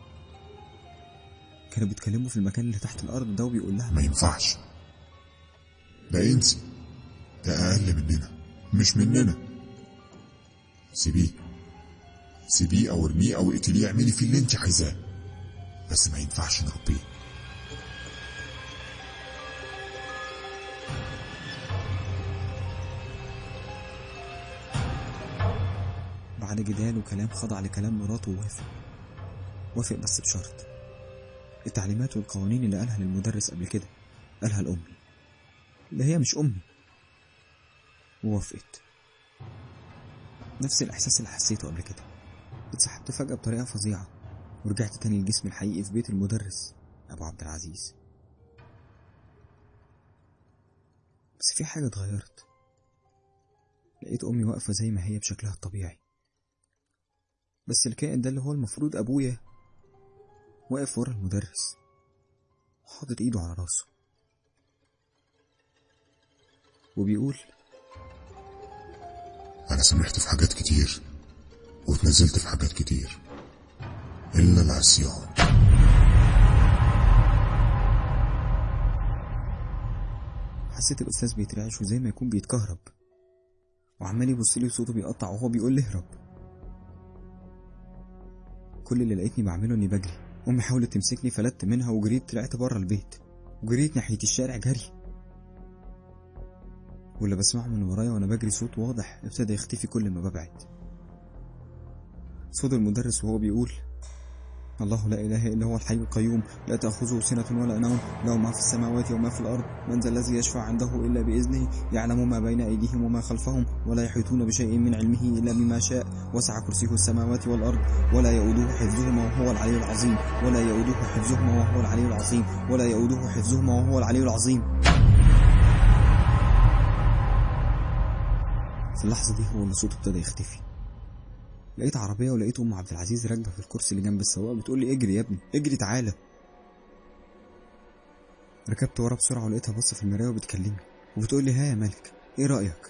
كانوا بيتكلموا في المكان اللي تحت الأرض ده وبيقول لها ما ينفعش ده انسي ده أقل مننا مش مننا سيبيه سيبيه أو ارميه أو اقتليه اعملي فيه اللي انت عايزاه بس ما ينفعش نربيه بعد جدال وكلام خضع لكلام مراته ووافق وافق بس بشرط التعليمات والقوانين اللي قالها للمدرس قبل كده قالها لأمي اللي هي مش أمي ووافقت نفس الإحساس اللي حسيته قبل كده اتسحبت فجأة بطريقة فظيعة ورجعت تاني لجسمي الحقيقي في بيت المدرس أبو عبد العزيز بس في حاجة اتغيرت لقيت أمي واقفة زي ما هي بشكلها الطبيعي بس الكائن ده اللي هو المفروض أبويا واقف ورا المدرس حاطط إيده على راسه وبيقول أنا سمحت في حاجات كتير واتنزلت في حاجات كتير إلا العصيان حسيت الأستاذ بيترعش وزي ما يكون بيتكهرب وعمال يبص لي وصوته بيقطع وهو بيقول لي اهرب كل اللي لقيتني بعمله اني بجري امي حاولت تمسكني فلت منها وجريت طلعت بره البيت وجريت ناحيه الشارع جري واللي بسمعه من ورايا وانا بجري صوت واضح ابتدى يختفي كل ما ببعد صوت المدرس وهو بيقول الله لا إله إلا هو الحي القيوم لا تأخذه سنة ولا نوم له ما في السماوات وما في الأرض من ذا الذي يشفع عنده إلا بإذنه يعلم ما بين أيديهم وما خلفهم ولا يحيطون بشيء من علمه إلا بما شاء وسع كرسيه السماوات والأرض ولا يؤوده حفظهما وهو العلي العظيم ولا يؤوده حفظهما وهو العلي العظيم ولا يؤوده حفظهما وهو العلي العظيم في اللحظة دي هو اللي صوته ابتدى يختفي لقيت عربية ولقيت أم عبد العزيز راكبة في الكرسي اللي جنب السواق بتقول لي اجري يا ابني اجري تعالى ركبت ورا بسرعة ولقيتها باصة في المراية وبتكلمني وبتقول لي ها يا مالك ايه رأيك؟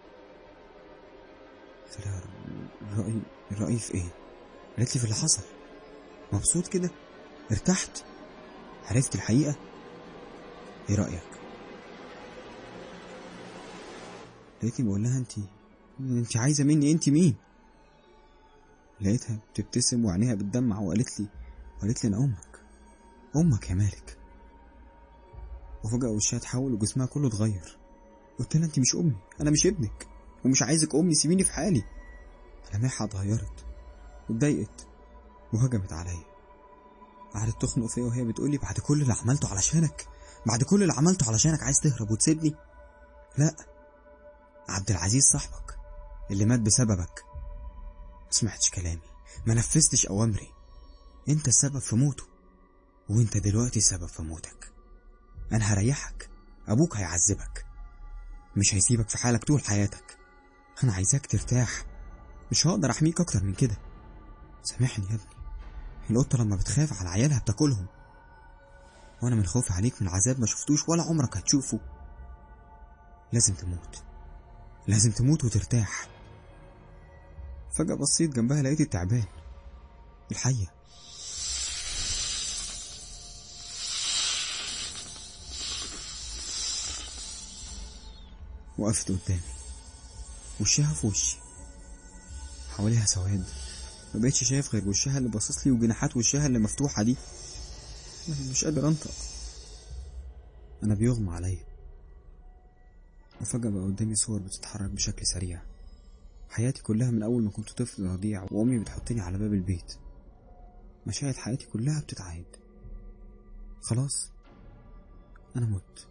قلت لها رأيي رأيي في ايه؟ قالت لي في اللي حصل مبسوط كده ارتحت عرفت الحقيقة ايه رأيك؟ لقيتني بقول لها انت انت عايزة مني انت مين؟ لقيتها بتبتسم وعينيها بتدمع وقالت لي وقالت لي انا امك امك يا مالك وفجأة وشها اتحول وجسمها كله اتغير قلت لها انت مش امي انا مش ابنك ومش عايزك امي سيبيني في حالي ملامحها اتغيرت واتضايقت وهجمت عليا قعدت تخنق فيا وهي بتقول لي بعد كل اللي عملته علشانك بعد كل اللي عملته علشانك عايز تهرب وتسيبني لا عبد العزيز صاحبك اللي مات بسببك ما سمعتش كلامي ما نفذتش اوامري انت السبب في موته وانت دلوقتي السبب في موتك انا هريحك ابوك هيعذبك مش هيسيبك في حالك طول حياتك انا عايزاك ترتاح مش هقدر احميك اكتر من كده سامحني يا ابني القطة لما بتخاف على عيالها بتاكلهم وانا من خوفي عليك من عذاب ما شفتوش ولا عمرك هتشوفه لازم تموت لازم تموت وترتاح فجأة بصيت جنبها لقيت التعبان الحية وقفت قدامي وشها في وشي حواليها سواد ما بقتش شايف غير وشها اللي باصص لي وجناحات وشها اللي مفتوحة دي أنا مش قادر أنطق أنا بيغمى عليا وفجأة بقى قدامي صور بتتحرك بشكل سريع حياتي كلها من أول ما كنت طفل رضيع وأمي بتحطني على باب البيت مشاهد حياتي كلها بتتعاد خلاص أنا مت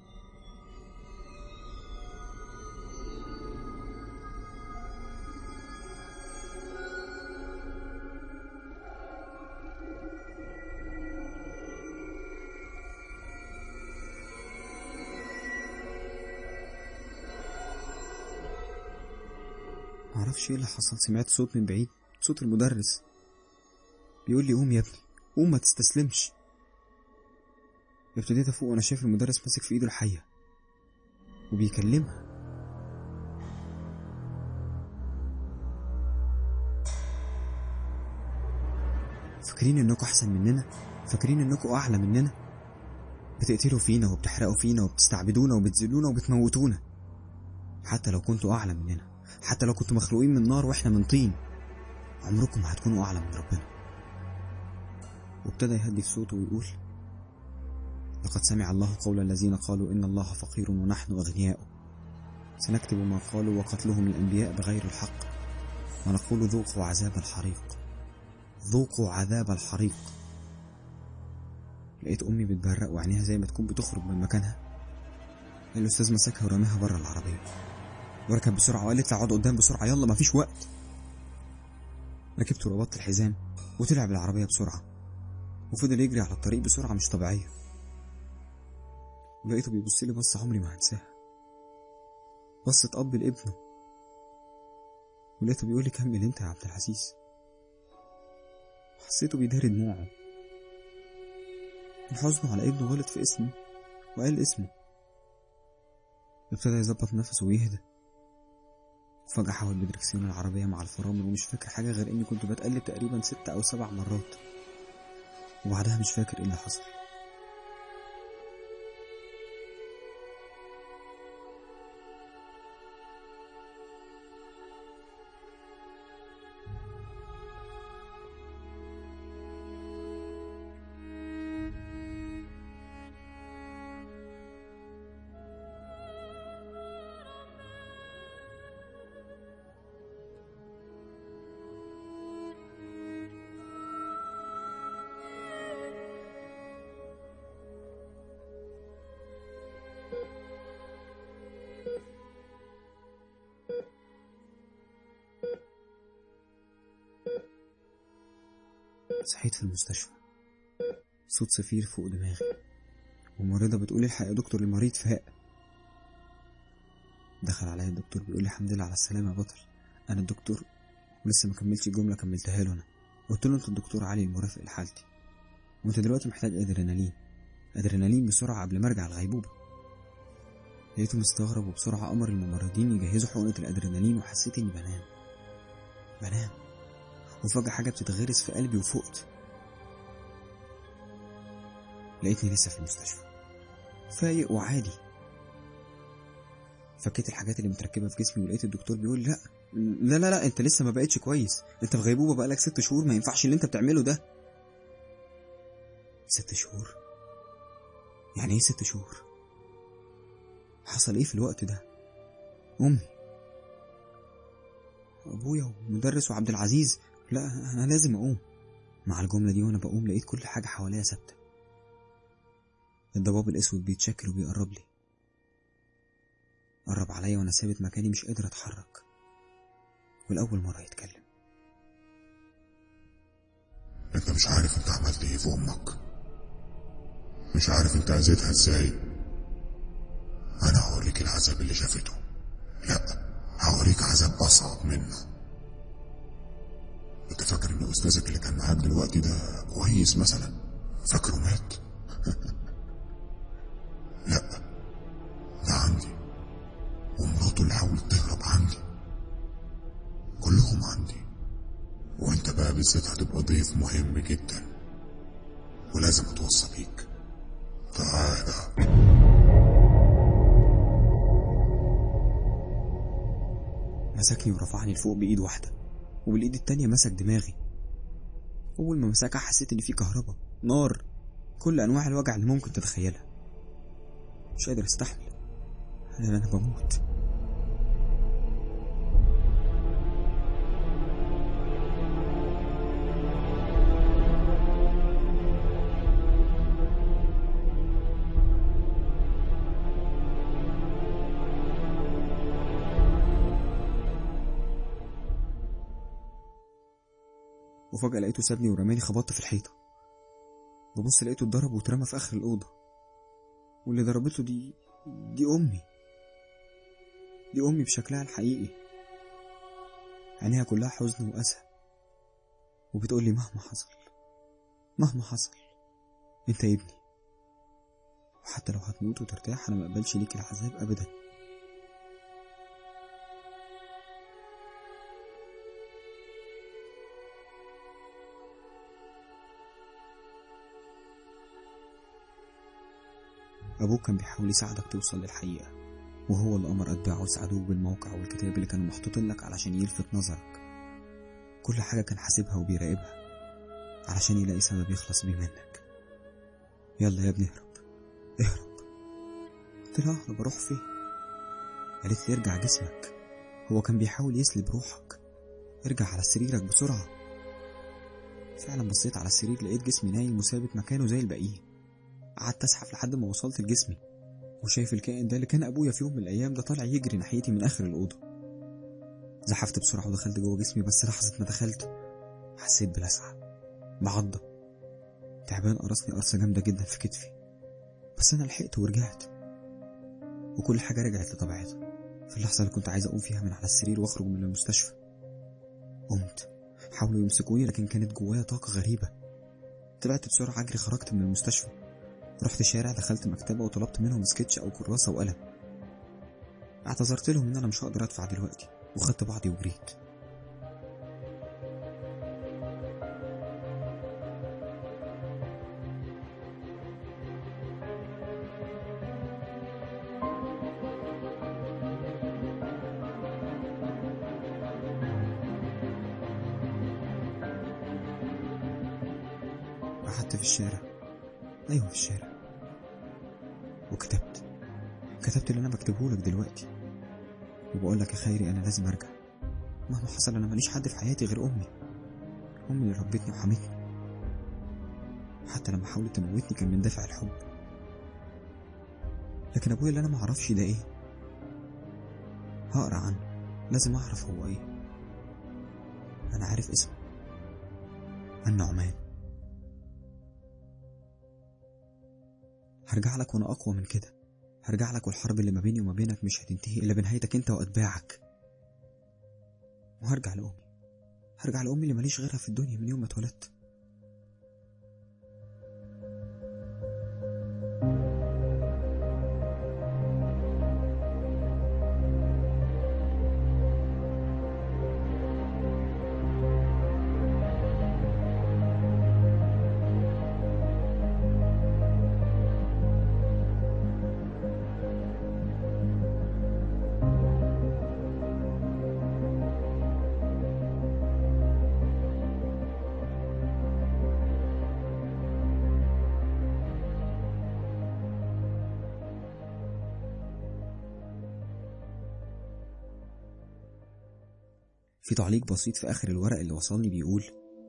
معرفش ايه اللي حصل سمعت صوت من بعيد صوت المدرس بيقول لي قوم يا ابني قوم ما تستسلمش ابتديت افوق وانا شايف المدرس ماسك في ايده الحيه وبيكلمها فاكرين انكم احسن مننا فاكرين انكم اعلى مننا بتقتلوا فينا وبتحرقوا فينا وبتستعبدونا وبتذلونا وبتموتونا حتى لو كنتوا اعلى مننا حتى لو كنتوا مخلوقين من نار واحنا من طين عمركم ما هتكونوا اعلى من ربنا وابتدى يهدي في صوته ويقول لقد سمع الله قول الذين قالوا ان الله فقير ونحن اغنياء سنكتب ما قالوا وقتلهم الانبياء بغير الحق ونقول ذوقوا عذاب الحريق ذوقوا عذاب الحريق لقيت امي بتبرق وعينيها زي ما تكون بتخرج من مكانها الاستاذ مسكها ورماها بره العربيه وركب بسرعة وقالت لي اقعد قدام بسرعة يلا مفيش وقت ركبت وربطت الحزام وطلع بالعربية بسرعة وفضل يجري على الطريق بسرعة مش طبيعية ولقيته بيبص لي بصة عمري ما هنساها بصة أب لابنه ولقيته بيقول لي كمل انت يا عبد العزيز حسيته بيداري دموعه من حزنه على ابنه غلط في اسمه وقال اسمه ابتدى يظبط نفسه ويهدى فجأة حاول بدركسيون العربية مع الفرامل ومش فاكر حاجة غير إني كنت بتقلب تقريبا ست أو سبع مرات وبعدها مش فاكر إيه اللي حصل صحيت في المستشفى صوت صفير فوق دماغي وممرضة بتقول الحق يا دكتور المريض فاق دخل عليا الدكتور بيقول لي الحمد لله على السلامة يا بطل أنا الدكتور ولسه ما كملتش الجملة كملتها له أنا قلت له أنت الدكتور علي المرافق لحالتي وأنت دلوقتي محتاج أدرينالين أدرينالين بسرعة قبل ما أرجع الغيبوبة لقيته مستغرب وبسرعة أمر الممرضين يجهزوا حقنة الأدرينالين وحسيت إني بنام بنام وفجأة حاجة بتتغرس في قلبي وفقت لقيتني لسه في المستشفى فايق وعادي فكيت الحاجات اللي متركبة في جسمي ولقيت الدكتور بيقول لا لا لا لا انت لسه ما بقتش كويس انت في غيبوبة بقالك ست شهور ما ينفعش اللي انت بتعمله ده ست شهور يعني ايه ست شهور حصل ايه في الوقت ده امي ابويا ومدرس وعبد العزيز لا انا لازم اقوم مع الجمله دي وانا بقوم لقيت كل حاجه حواليا ثابته الضباب الاسود بيتشكل وبيقرب لي قرب عليا وانا ثابت مكاني مش قادر اتحرك والاول مره يتكلم انت مش عارف انت عملت ايه في امك مش عارف انت اذيتها ازاي انا هوريك العذاب اللي شافته لا هوريك عذاب اصعب منه انت فاكر ان استاذك اللي كان معاك دلوقتي ده كويس مثلا فاكره مات لا ده عندي ومراته اللي حاولت تهرب عندي كلهم عندي وانت بقى بالذات هتبقى ضيف مهم جدا ولازم اتوصى بيك تعالى مسكني ورفعني لفوق بإيد واحدة وبالإيد التانية مسك دماغي أول ما مسكها حسيت إن في كهرباء نار كل أنواع الوجع اللي ممكن تتخيلها مش قادر أستحمل أنا أنا بموت وفجأة لقيته سابني ورماني خبطت في الحيطة ببص لقيته اتضرب واترمى في آخر الأوضة واللي ضربته دي دي أمي دي أمي بشكلها الحقيقي عينيها كلها حزن وأسى وبتقولي مهما حصل مهما حصل انت ابني وحتى لو هتموت وترتاح انا مقبلش ليك العذاب ابدا أبوك كان بيحاول يساعدك توصل للحقيقة وهو اللي أمر أتباعه يساعدوك بالموقع والكتاب اللي كانوا محطوطين لك علشان يلفت نظرك كل حاجة كان حاسبها وبيراقبها علشان يلاقي سبب يخلص بيه منك يلا يا ابني اهرب اهرب قلت لها أهرب أروح فين قالت لي ارجع جسمك هو كان بيحاول يسلب روحك ارجع على سريرك بسرعة فعلا بصيت على السرير لقيت جسمي نايم وثابت مكانه زي الباقيين قعدت اسحف لحد ما وصلت لجسمي وشايف الكائن ده اللي كان ابويا في يوم من الايام ده طالع يجري ناحيتي من اخر الاوضه زحفت بسرعه ودخلت جوه جسمي بس لحظه ما دخلت حسيت بلسعه بعضه تعبان قرصني قرصه جامده جدا في كتفي بس انا لحقت ورجعت وكل حاجه رجعت لطبيعتها في اللحظه اللي كنت عايز اقوم فيها من على السرير واخرج من المستشفى قمت حاولوا يمسكوني لكن كانت جوايا طاقه غريبه طلعت بسرعه اجري خرجت من المستشفى رحت شارع دخلت مكتبة وطلبت منهم سكتش أو كراسة وقلم اعتذرت لهم إن أنا مش هقدر أدفع دلوقتي وخدت بعضي وجريت قعدت في الشارع أيوة في الشارع وكتبت كتبت اللي أنا بكتبه لك دلوقتي وبقول لك يا خيري أنا لازم أرجع مهما حصل أنا ماليش حد في حياتي غير أمي أمي اللي ربتني وحمتني حتى لما حاولت تموتني كان من دافع الحب لكن أبويا اللي أنا معرفش ده إيه هقرا عنه لازم أعرف هو إيه أنا عارف اسمه النعمان هرجع لك وانا اقوى من كده هرجع لك والحرب اللي ما بيني وما بينك مش هتنتهي الا بنهايتك انت واتباعك وهرجع لامي هرجع لامي اللي ماليش غيرها في الدنيا من يوم ما اتولدت في تعليق بسيط في آخر الورق اللي وصلني بيقول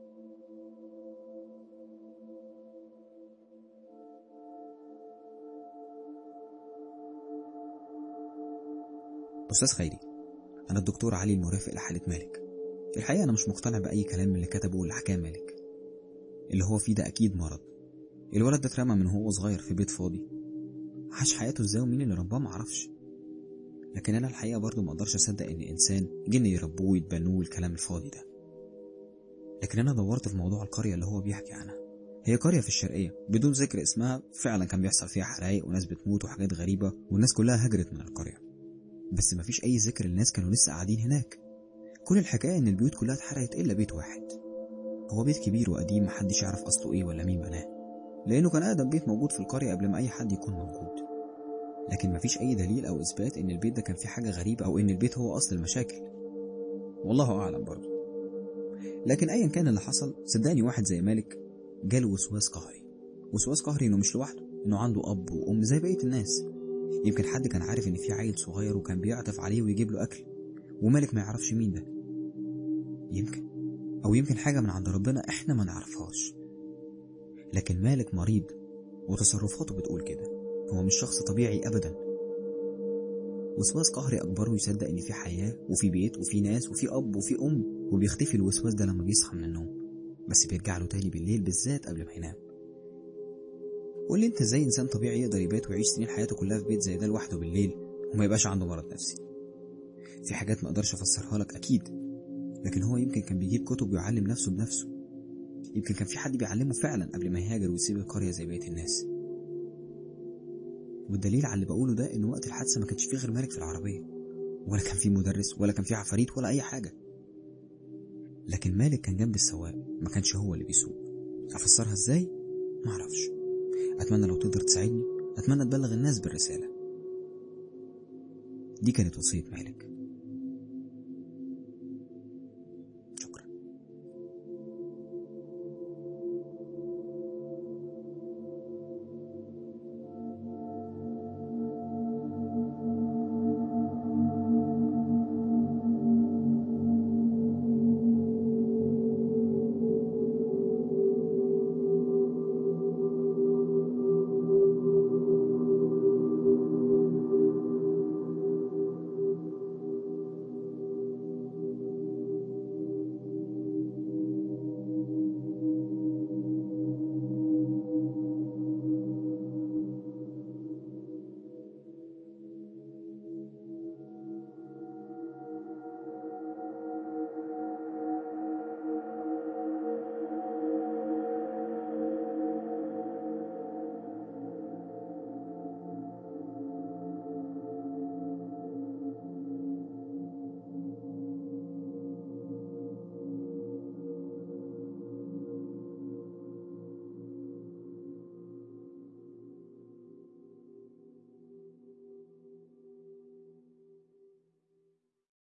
أستاذ خيري أنا الدكتور علي المرافق لحالة مالك الحقيقة أنا مش مقتنع بأي كلام من اللي كتبه اللي حكاه مالك اللي هو فيه ده أكيد مرض الولد ده اترمى من هو صغير في بيت فاضي عاش حياته ازاي ومين اللي رباه معرفش لكن انا الحقيقه برضه ما اقدرش اصدق ان انسان جن يربوه ويتبنوه الكلام الفاضي ده لكن انا دورت في موضوع القريه اللي هو بيحكي عنها هي قريه في الشرقيه بدون ذكر اسمها فعلا كان بيحصل فيها حرايق وناس بتموت وحاجات غريبه والناس كلها هجرت من القريه بس مفيش اي ذكر الناس كانوا لسه قاعدين هناك كل الحكايه ان البيوت كلها اتحرقت الا بيت واحد هو بيت كبير وقديم محدش يعرف اصله ايه ولا مين بناه لانه كان اقدم بيت موجود في القريه قبل ما اي حد يكون موجود لكن مفيش أي دليل أو إثبات إن البيت ده كان فيه حاجة غريبة أو إن البيت هو أصل المشاكل والله أعلم برضه لكن أيا كان اللي حصل صدقني واحد زي مالك جاله وسواس قهري وسواس قهري إنه مش لوحده إنه عنده أب وأم زي بقية الناس يمكن حد كان عارف إن في عيل صغير وكان بيعطف عليه ويجيب له أكل ومالك ما يعرفش مين ده يمكن أو يمكن حاجة من عند ربنا إحنا ما نعرفهاش لكن مالك مريض وتصرفاته بتقول كده هو مش شخص طبيعي أبدا وسواس قهري أكبره يصدق إن في حياة وفي بيت وفي ناس وفي أب وفي أم وبيختفي الوسواس ده لما بيصحى من النوم بس بيرجع له تاني بالليل بالذات قبل ما ينام قول لي انت ازاي انسان طبيعي يقدر يبات ويعيش سنين حياته كلها في بيت زي ده لوحده بالليل وما يبقاش عنده مرض نفسي في حاجات ما اقدرش افسرها لك اكيد لكن هو يمكن كان بيجيب كتب ويعلم نفسه بنفسه يمكن كان في حد بيعلمه فعلا قبل ما يهاجر ويسيب القرية زي بقية الناس والدليل على اللي بقوله ده ان وقت الحادثة ما كانش فيه غير مالك في العربية ولا كان فيه مدرس ولا كان فيه عفاريت ولا اي حاجة لكن مالك كان جنب السواق ما كانش هو اللي بيسوق افسرها ازاي معرفش اتمنى لو تقدر تساعدني اتمنى تبلغ الناس بالرسالة دي كانت وصية مالك